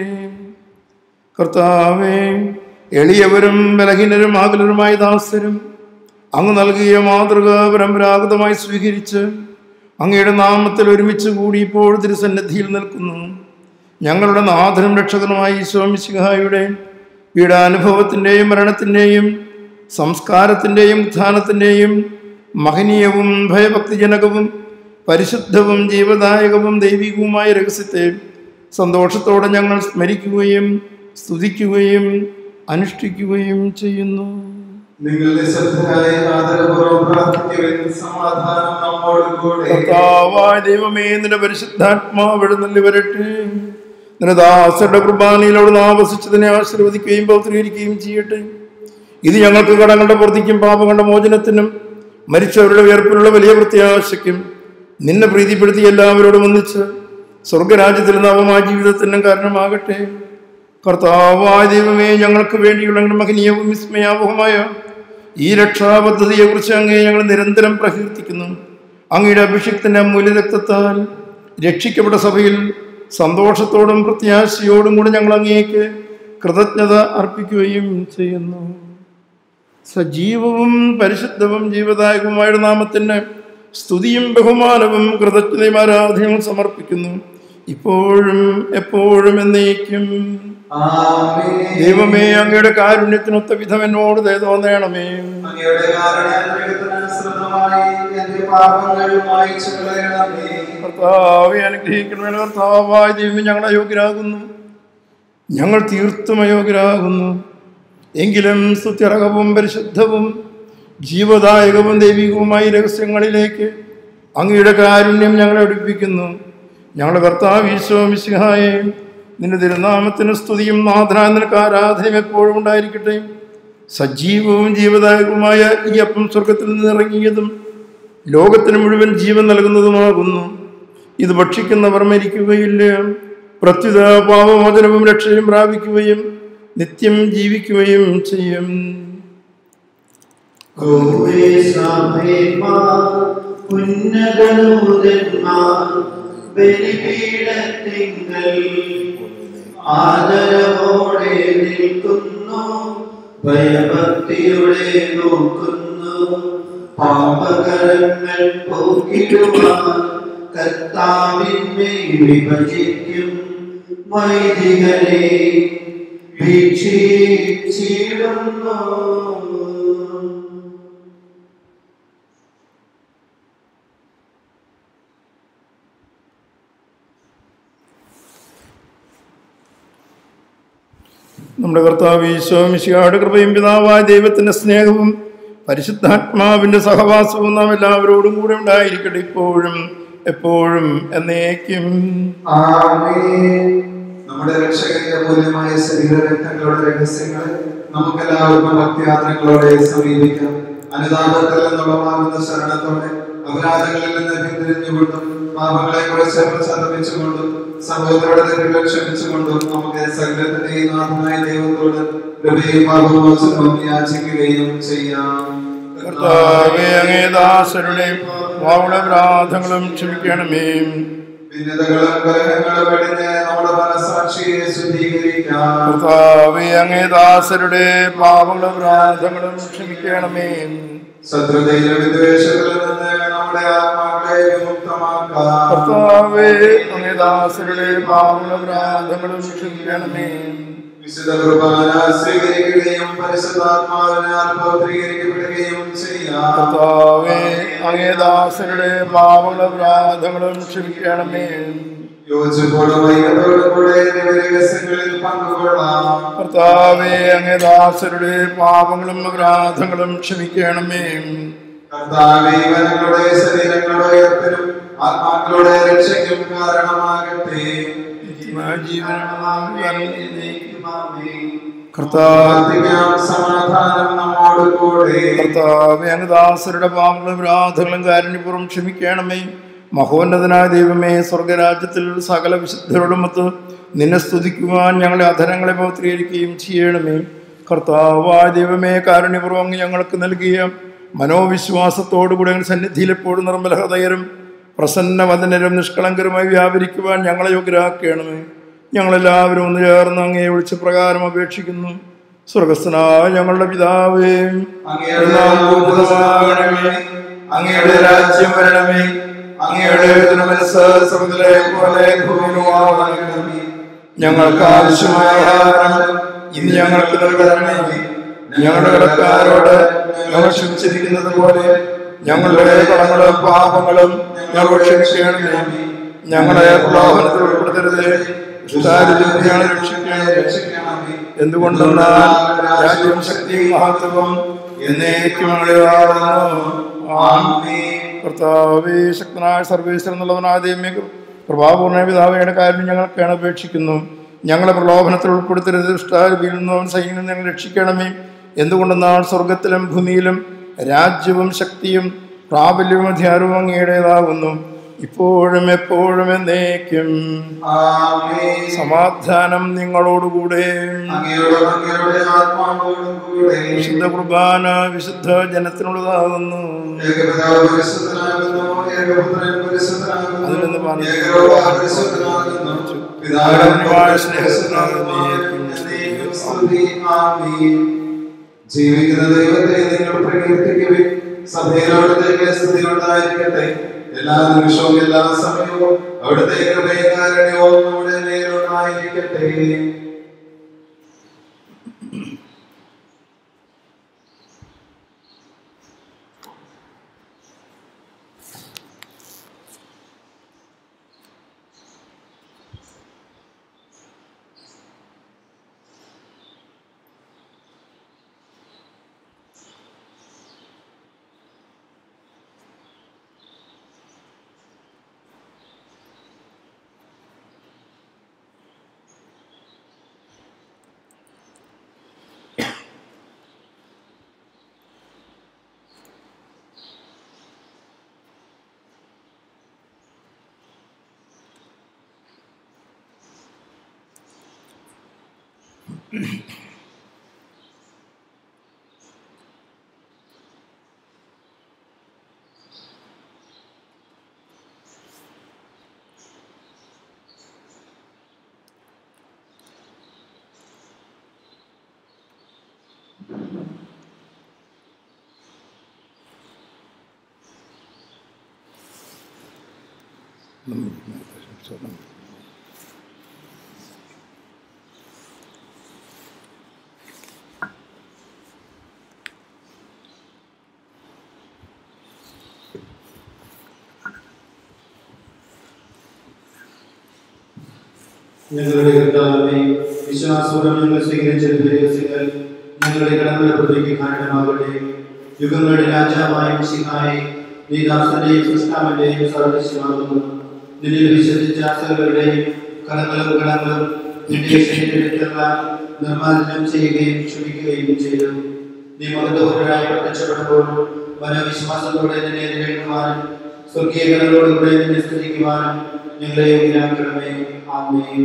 Speaker 1: കർത്താവേ എളിയവരും ബലഹീനരും ആകുലരുമായ ദാസരും അങ്ങ് നൽകിയ മാതൃക പരമ്പരാഗതമായി സ്വീകരിച്ച് അങ്ങയുടെ നാമത്തിൽ ഒരുമിച്ച് കൂടി ഇപ്പോൾ തിരുസന്നിധിയിൽ നിൽക്കുന്നു ഞങ്ങളുടെ നാഥനും രക്ഷകനുമായ ഈശോമിശിഹായുടെ പീഡാനുഭവത്തിൻ്റെയും മരണത്തിൻ്റെയും സംസ്കാരത്തിൻ്റെയും ഉത്ഥാനത്തിൻ്റെയും മഹനീയവും ഭയഭക്തിജനകവും പരിശുദ്ധവും ജീവദായകവും ദൈവികവുമായ രഹസ്യത്തെ സന്തോഷത്തോടെ ഞങ്ങൾ സ്മരിക്കുകയും സ്തുതിക്കുകയും അനുഷ്ഠിക്കുകയും ചെയ്യുന്നു
Speaker 2: നിങ്ങൾ നിശബ്ദരായി ആദരപൂർവ്വം പ്രാർത്ഥിക്കുവിൻ സമാധാനം നമ്മോട് കൂടെ
Speaker 1: കർത്താവായ ദൈവമേ നിന്റെ പരിശുദ്ധാത്മാവ് എഴുന്നള്ളി വരട്ടെ നിന്റെ ദാസരുടെ കുർബാനയിലോട് ആവസിച്ചതിനെ ആശീർവദിക്കുകയും പൗത്രീകരിക്കുകയും ചെയ്യട്ടെ ഇത് ഞങ്ങൾക്ക് കടങ്ങളുടെ പൂർത്തിക്കും പാപങ്ങളുടെ മോചനത്തിനും മരിച്ചവരുടെ ഉയർപ്പിലുള്ള വലിയ പ്രത്യാശയ്ക്കും നിന്നെ പ്രീതിപ്പെടുത്തി എല്ലാവരോടും ഒന്നിച്ച് സ്വർഗരാജ്യത്തിൽ നവമായ ജീവിതത്തിനും കാരണമാകട്ടെ കർത്താവായ ദൈവമേ ഞങ്ങൾക്ക് വേണ്ടിയുള്ള അങ്ങയുടെ മഹനീയവും വിസ്മയാവഹമായ ഈ രക്ഷാപദ്ധതിയെക്കുറിച്ച് അങ്ങേ ഞങ്ങൾ നിരന്തരം പ്രകീർത്തിക്കുന്നു അങ്ങയുടെ അഭിഷിക്തന്റെ അമൂല്യ രക്തത്താൽ രക്ഷിക്കപ്പെട്ട സഭയിൽ സന്തോഷത്തോടും പ്രത്യാശയോടും കൂടി ഞങ്ങൾ അങ്ങേക്ക് കൃതജ്ഞത അർപ്പിക്കുകയും ചെയ്യുന്നു സജീവവും പരിശുദ്ധവും ജീവദായകവുമായ നാമത്തിന് സ്തുതിയും ബഹുമാനവും കൃതജ്ഞതയും ആരാധനയും സമർപ്പിക്കുന്നു ഇപ്പോഴും എപ്പോഴും എന്നേക്കും
Speaker 2: ആമേൻ.
Speaker 1: ദൈവമേ അങ്ങയുടെ കാരുണ്യത്തിനൊത്ത വിധം എന്നോട് ദയ തോന്നണമേ
Speaker 2: അങ്ങയുടെ കാരുണ്യാനുഗ്രഹത്തിനനുസൃതമായി എന്റെ പാപങ്ങൾ മായ്ച്ചു കളയണമേ
Speaker 1: കർത്താവെ അനുഗ്രഹിക്കണമേ കർത്താവായ ദൈവമേ ഞങ്ങൾ അയോഗ്യരാകുന്നു ഞങ്ങൾ തീർത്തും അയോഗ്യരാകുന്നു എങ്കിലും സ്തുത്യർഹവും പരിശുദ്ധവും ജീവദായകവും ദൈവികവുമായ രഹസ്യങ്ങളിലേക്ക് അങ്ങയുടെ കാരുണ്യം ഞങ്ങളെ അടുപ്പിക്കുന്നു ഞങ്ങളുടെ കർത്താവ് ഈശോ മിശിഹായെ നിന്റെ തിരുനാമത്തിന് സ്തുതിയും നാഥനായ നിനക്ക് ആരാധനയും എപ്പോഴും ഉണ്ടായിരിക്കട്ടെ സജീവവും ജീവദായകവുമായ ഈ അപ്പം സ്വർഗത്തിൽ നിന്ന് ഇറങ്ങിയതും ലോകത്തിന് മുഴുവൻ ജീവൻ നൽകുന്നതുമാകുന്നു ഇത് ഭക്ഷിക്കുന്നവർ മരിക്കുകയില്ല പ്രത്യുത പാപമോചനവും രക്ഷയും പ്രാപിക്കുകയും നിത്യം ജീവിക്കുകയും ചെയ്യും
Speaker 3: ഉന്നതനൂതന്മാർ ബലിപീഠത്തിങ്കൽ ആദരവോടെ നിൽക്കുന്നു ഭയഭക്തിയോടെ നോക്കുന്നു പാപകരങ്ങൾ പോക്കിടുവാൻ കർത്താവിനെ വിഭജിക്കും വൈദികരെ വീക്ഷിച്ചിടുന്നു
Speaker 1: നമ്മുടെ കർത്താവ് ഈശോ മിശിഹായുടെ കൃപയും പിതാവായ ദൈവത്തിന്റെ സ്നേഹവും പരിശുദ്ധാത്മാവിന്റെ സഹവാസവും നാം എല്ലാവരോടും കൂടെ ഉണ്ടായിരിക്കട്ടെ ഇപ്പോഴും എപ്പോഴും എന്നേക്കും
Speaker 2: ആമേൻ. നമ്മുടെ രക്ഷകന്റെ അമൂല്യമായ ശരീരരക്തങ്ങളുടെ രഹസ്യങ്ങളെ നമുക്കെല്ലാവർക്കും ഭക്തിയാത്രങ്ങളോടെ സമീപിക്കാം അനുതാപത്തിൽ നിന്നുള്ളമാകുന്ന ശരണത്തോടെ അപരാധങ്ങളിൽ നിന്ന് പിന്തിരിഞ്ഞുകൊണ്ടും പാപങ്ങളെ കുറിച്ച് പ്രചാരപ്പിച്ചുകൊണ്ടും സഹോദരരുടെ തെറ്റുകൾ ക്ഷമിച്ചുകൊണ്ടും നമുക്ക് സകലത്തിന്റെയും നാഥനായ ദൈവത്തോട് കൃപയും പാപമോചനവും യാചിക്കുകയും ചെയ്യാം
Speaker 1: കർത്താവെ അങ്ങേ ദാസരുടെ പാവളപരാധങ്ങളും ക്ഷമിക്കണമേ
Speaker 2: ഭിന്നതകളും കലഹങ്ങളും വെടിഞ്ഞ് നമ്മുടെ മനസാക്ഷിയെ ശുദ്ധീകരിക്കാം
Speaker 1: കർത്താവെ അങ്ങേ ദാസരുടെ പാവളപരാധങ്ങളും ക്ഷമിക്കണമേ
Speaker 2: ശത്രുതയിലും വിദ്വേഷത്തിലും നിന്ന് നമ്മുടെ ആത്മാക്കളെ വിമുക്തമാക്കാം
Speaker 1: കർത്താവെ അങ്ങേ ദാസരുടെ പാവളപരാധങ്ങളും ക്ഷമിക്കണമേ
Speaker 2: വിശുദ്ധ കുർബാന സ്വീകരിക്കുകയും പരിശുദ്ധാത്മാവിനാൽ പൗത്രീകരിക്കപ്പെടുകയും ചെയ്യാം
Speaker 1: കർത്താവേ അങ്ങേ ദാസരുടെ പാവങ്ങളും അപരാധങ്ങളും ക്ഷമിക്കണമേ
Speaker 2: യോജിപ്പോടും ഐക്യത്തോടും കൂടെ രഹസ്യങ്ങളിൽ പങ്കുകൊള്ളാം
Speaker 1: കർത്താവേ അങ്ങേ ദാസരുടെ പാപങ്ങളും അപരാധങ്ങളും ക്ഷമിക്കണമേ
Speaker 2: കർത്താവേ ഇവരുടെ ശരീരങ്ങളുടെ ഉയർപ്പിനും ആത്മാക്കളുടെ രക്ഷയ്ക്കും കാരണമാകട്ടെ
Speaker 1: കർത്താവ്
Speaker 2: പ്രാർത്ഥിക്കാം സമാധാനം നമ്മോട് കൂടെ
Speaker 1: കർത്താവേ അങ്ങ് ദാസരുടെ പാപങ്ങളും അപരാധങ്ങളും കാരുണ്യപൂർവ്വം ക്ഷമിക്കണമേ മഹോന്നതനായ ദൈവമേ സ്വർഗരാജ്യത്തിൽ സകല വിശുദ്ധരോടുമൊത്ത് നിന്നെ സ്തുതിക്കുവാൻ ഞങ്ങളുടെ അധരങ്ങളെ പൗത്രീകരിക്കുകയും ചെയ്യണമേ കർത്താവായ ദൈവമേ കാരുണ്യപൂർവ്വം അങ്ങ് ഞങ്ങൾക്ക് നൽകിയ മനോവിശ്വാസത്തോടുകൂടി അങ്ങ് സന്നിധിയിൽ എപ്പോഴും നിർമ്മല ഹൃദയരും പ്രസന്നവദനരും നിഷ്കളങ്കരുമായി വ്യാപരിക്കുവാൻ ഞങ്ങളെ യോഗ്യരാക്കണമേ ഞങ്ങളെല്ലാവരും ഒന്ന് ചേർന്ന് അങ്ങയെ വിളിച്ച പ്രകാരം അപേക്ഷിക്കുന്നു സ്വർഗസ്ഥനായ ഞങ്ങളുടെ പിതാവേ
Speaker 2: അങ്ങയുടെ
Speaker 1: നാം പൂജിതമാകണമേ അങ്ങയുടെ രാജ്യം വരണമേ അങ്ങയുടെ തിരുമനസ് സ്വർഗ്ഗത്തിലെ പോലെ ഭൂമിയിലുമാകണമേ ഞങ്ങൾക്ക് ആവശ്യമായ ആഹാരം ഇന്ന് ഞങ്ങൾക്ക് നൽകണമേ ഞങ്ങളുടെ കടക്കാരോട് ഞങ്ങൾ ക്ഷമിച്ചിരിക്കുന്നത് പോലെ ഞങ്ങളുടെ കടങ്ങളും പാപങ്ങളും ഞങ്ങൾ ക്ഷമിക്കണമേ ഞങ്ങളെ പ്രലോഭനത്തിൽ ഉൾപ്പെടുത്തരുത് ദുഷ്ടാരൂപിയിൽ ഞങ്ങളെ രക്ഷിക്കണമേ എന്തുകൊണ്ടെന്നാൽ രാജ്യവും ശക്തിയും മഹത്വവും എന്നേക്കും ഞങ്ങളെയാകുന്നു ആമേൻ. കർത്താവേ ശക്തനായ സർവേശ്വരൻ എന്നുള്ളവനായ ദൈവമേ പ്രഭാപൂർണ്ണ പിതാവയുടെ കാര്യം ഞങ്ങൾക്കാണ് അപേക്ഷിക്കുന്നു ഞങ്ങളെ പ്രലോഭനത്തിൽ ഉൾപ്പെടുത്തരുത് ദുഷ്ടാരൂപിയിൽ നിന്നും സൈന്യം ഞങ്ങൾ രക്ഷിക്കണമേ എന്തുകൊണ്ടെന്നാൽ സ്വർഗത്തിലും ഭൂമിയിലും രാജ്യവും ശക്തിയും പ്രാബല്യവും അധികാരവും അങ്ങയുടേതാകുന്നു ഇപ്പോഴും എപ്പോഴും എന്നേക്കും
Speaker 2: ആമേൻ
Speaker 1: സമാധാനം നിങ്ങളോടുകൂടെ
Speaker 2: അങ്ങയോടും അങ്ങയുടെ ആത്മാവോടും കൂടെ
Speaker 1: വിശുദ്ധ കുർബാന വിശുദ്ധ ജനത്തിനുള്ളതാകുന്നു
Speaker 2: ഏകപിതാവ് പരിശുദ്ധനാകുന്നു ഏകപുത്രൻ പരിശുദ്ധനാകുന്നു
Speaker 1: അതിൽ നിന്ന് പറഞ്ഞു.
Speaker 2: ഏകരോവ പരിശുദ്ധനാകുന്നു
Speaker 1: പിതാവിനുമായ സ്നേഹത്തിനാകുന്നു
Speaker 2: എന്നേക്കും സ്തുതി. ആമേൻ. ജീവിക്കുന്ന ദൈവത്തെ നിങ്ങൾ പ്രകീർത്തിക്കുവിൻ സഭയിലോടത്തേക്ക് സ്തുതി ഉണ്ടായിരിക്കട്ടെ എല്ലാ നിമിഷവും എല്ലാ സമയവും അവിടുത്തെ കൃപയും കാരുണ്യവും നമ്മുടെ മേലുണ്ടായിരിക്കട്ടെ
Speaker 3: ഞങ്ങളുടെ കർത്താവേ വിശ്വാസപൂർവ്വം ഞങ്ങൾ സ്വീകരിച്ച ദിവസങ്ങൾ ഞങ്ങളുടെ കടങ്ങളുടെ പ്രതിക്ക് കാരണമാകട്ടെ യുഗങ്ങളുടെ രാജാവായ മിശിഹായി നീ ദാസന്റെയും സൃഷ്ടാവിന്റെയും സർവദൃശ്യമാകുന്നു നിന്നിൽ വിശ്വസിച്ച സകലരുടെയും കടങ്ങളും കടങ്ങളും നിന്റെ ശരീരത്തിലുള്ള നിർമ്മാർജ്ജനം ചെയ്യുകയും ക്ഷമിക്കുകയും ചെയ്തു നീ മഹത്വപൂർവരായി പ്രത്യക്ഷപ്പെടുമ്പോൾ മനോവിശ്വാസത്തോടെ നിന്നെ എതിരേൽക്കുവാനും സ്വർഗീയ ഗണങ്ങളോടുകൂടെ നിന്നെ സ്തുതിക്കുവാനും ഞങ്ങളെ യോഗ്യരാക്കണമേ ആമേൻ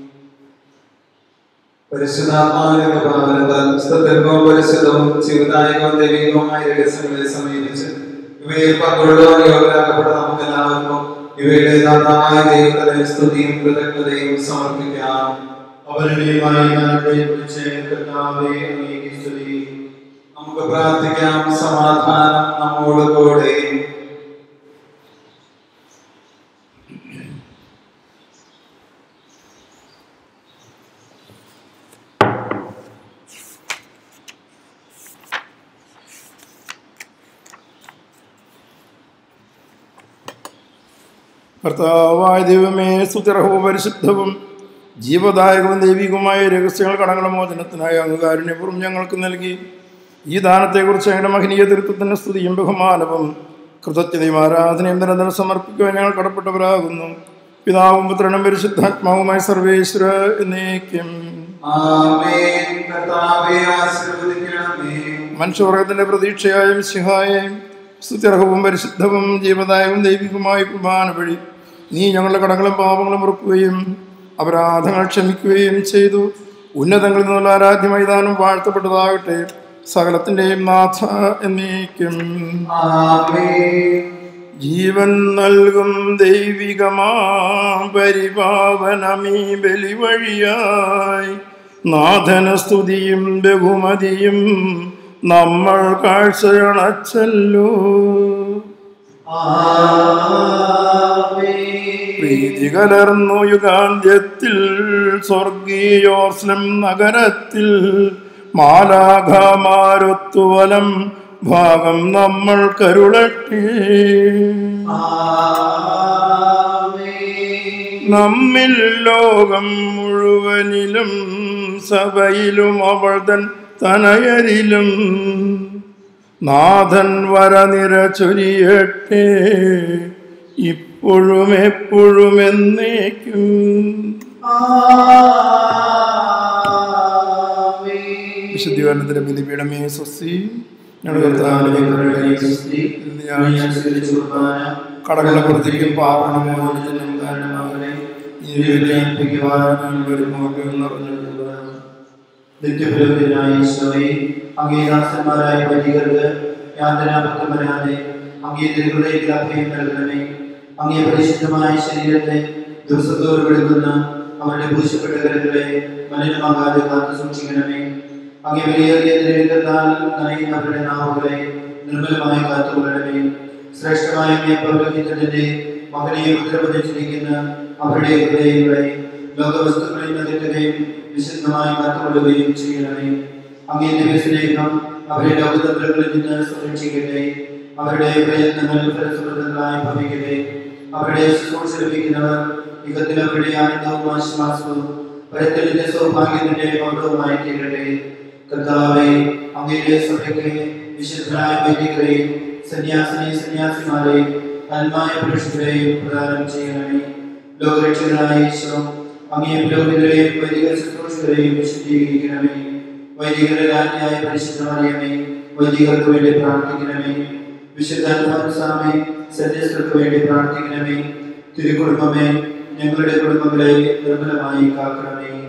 Speaker 2: പരിശുദ്ധാത്മാവിന്റെ ഭാവനത്താൽ സ്തോത്രവും പരിശുദ്ധവും ജീവദായകവും ദൈവികവുമായ രഹസ്യങ്ങളെ സമീപിച്ച് ഇവയിൽ പങ്കുകൊള്ളുവാൻ യോഗ്യരാക്കപ്പെട്ട നമുക്ക് എല്ലാവർക്കും ഇവയുടെ ദാതാവായ ദൈവത്തിന് സ്തുതിയും കൃതജ്ഞതയും സമർപ്പിക്കാം
Speaker 3: അവരുടെയുമായി ഞങ്ങളെ വിളിച്ച് കർത്താവേ അങ്ങേക്ക് സ്തുതി
Speaker 2: നമുക്ക് പ്രാർത്ഥിക്കാം സമാധാനം നമ്മോട് കൂടെ
Speaker 1: കർത്താവായ ദൈവമേ സുതിറഹവും പരിശുദ്ധവും ജീവദായകവും ദൈവികവുമായ രഹസ്യങ്ങൾ കടങ്ങളുടെ മോചനത്തിനായി അങ്ങ് കാരുണ്യപൂർവ്വം ഞങ്ങൾക്ക് നൽകി ഈ ദാനത്തെക്കുറിച്ച് ഞങ്ങളുടെ മഹനീയ തൃത്വത്തിന് സ്തുതിയും ബഹുമാനവും കൃതജ്ഞതയും ആരാധനയും നിരന്തരം സമർപ്പിക്കുവാൻ ഞങ്ങൾ കടപ്പെട്ടവരാകുന്നു പിതാവും പുത്രനും പരിശുദ്ധാത്മാവുമായി സർവേശ്വര എന്നേക്കും
Speaker 2: ആമേൻ കർത്താവേ ആശീർവദിക്കണമേ
Speaker 1: മനുഷ്യവർഗത്തിന്റെ പ്രതീക്ഷയായും സിഹായും സ്തുത്യർഹവും പരിശുദ്ധവും ജീവദായവും ദൈവികവുമായ കുർബാന വഴി നീ ഞങ്ങളുടെ കടങ്ങളും പാപങ്ങളും ഉറക്കുകയും അപരാധങ്ങൾ ക്ഷമിക്കുകയും ചെയ്തു ഉന്നതങ്ങളിൽ നിന്നുള്ള ആരാധ്യ മൈതാനം വാഴ്ത്തപ്പെട്ടതാകട്ടെ സകലത്തിൻ്റെയും നാഥ എന്നേക്കും
Speaker 2: ആമേൻ
Speaker 1: ജീവൻ നൽകും ദൈവികമാ പരിപാവനമീ ബലി വഴിയായി നാഥന സ്തുതിയും ബഹുമതിയും നമ്മൾ കാഴ്ചയണച്ചല്ലോ പ്രീതി കലർന്നു യുഗാന്ത്യത്തിൽ സ്വർഗീയോസ്ലം നഗരത്തിൽ മാലാഘമാരൊത്തുവലം ഭാഗം നമ്മൾ കരുളട്ടെ നമ്മിൽ ലോകം മുഴുവനിലും സഭയിലും അവൾ തൻ തനയരിലും നാഥൻ വരനിര ചൊരിയട്ടെ ഇപ്പോഴും എപ്പോഴും എന്നേക്കും വിശുദ്ധികരണത്തിന്റെ ബലിപീഠമേ സ്വസ്തി ഞങ്ങളുടെ കർത്താവിന്റെ കരുണയ്ക്ക് ഇന്ന് ഞാൻ കടകളെ പ്രവർത്തിക്കും പാവണമോചനം കാരണമാകണേ ഈ വിലയിപ്പിക്കുവാൻ വരുമ്പോൾ നിറഞ്ഞിട്ടുള്ള
Speaker 3: നിത്യഫലത്തിനായി ഈശോയെ അംഗീകാസന്മാരായ വൈദികർക്ക് യാതനാപക്കം വരാതെ അംഗീകൃതയ്ക്ക് അഭയം നൽകണമേ അങ്ങേ പരിശുദ്ധമായ ശരീരത്തെ ദിവസത്തോട് വെളുക്കുന്ന അവരുടെ പൂശപ്പെട്ട കരുകളെ മലിനമാകാതെ കാത്തു സൂക്ഷിക്കണമേ അങ്ങേ വിലയേറിയ തിരഞ്ഞെടുത്താൽ നനയുന്ന അവരുടെ നാവുകളെ നിർമ്മലമായി കാത്തുകൊള്ളണമേ ശ്രേഷ്ഠമായ അങ്ങേ പൗരോഹിത്യത്തിന്റെ മകനെ ഉത്തരവധിച്ചിരിക്കുന്ന അവരുടെ ഹൃദയങ്ങളെ ലോകവസ്തുക്കളിൽ നിന്നെത്തുകയും വിശുദ്ധമായി കാത്തുകൊള്ളുകയും ചെയ്യണമേ അങ്ങേ ദിവസലേഖം അവരെ ലോകതന്ത്രങ്ങളിൽ നിന്ന് സംരക്ഷിക്കട്ടെ അവരുടെ പ്രയത്നങ്ങൾ ഫലപ്രദങ്ങളായി ഭവിക്കട്ടെ അവരുടെ ശുശ്രൂഷ ലഭിക്കുന്നവർ യുഗത്തിൽ അവരുടെ ആനന്ദവും ആശ്വാസവും പരത്തലിന്റെ സൗഭാഗ്യത്തിന്റെ മൗഢവുമായി തീരട്ടെ കർത്താവെ അങ്ങയുടെ സഭയ്ക്ക് വിശുദ്ധനായ വൈദികരെയും സന്യാസിനി സന്യാസിമാരെയും അന്മായ പുരുഷരെയും പ്രദാനം ചെയ്യണമേ ലോകരക്ഷകനായ ഈശോ അങ്ങേ പുരോഹിതരെയും വൈദിക ശുശ്രൂഷകരെയും വിശുദ്ധീകരിക്കണമേ വൈദികരുടെ രാജ്ഞിയായ പരിശുദ്ധമറിയമേ വൈദികർക്ക് വേണ്ടി പ്രാർത്ഥിക്കണമേ വിശുദ്ധ അൽഫാൻസാമേ സന്യസ്തർക്ക് വേണ്ടി പ്രാർത്ഥിക്കണമേ തിരുക്കുടുംബമേ ഞങ്ങളുടെ കുടുംബങ്ങളെ നിർമ്മലമായി കാക്കണമേ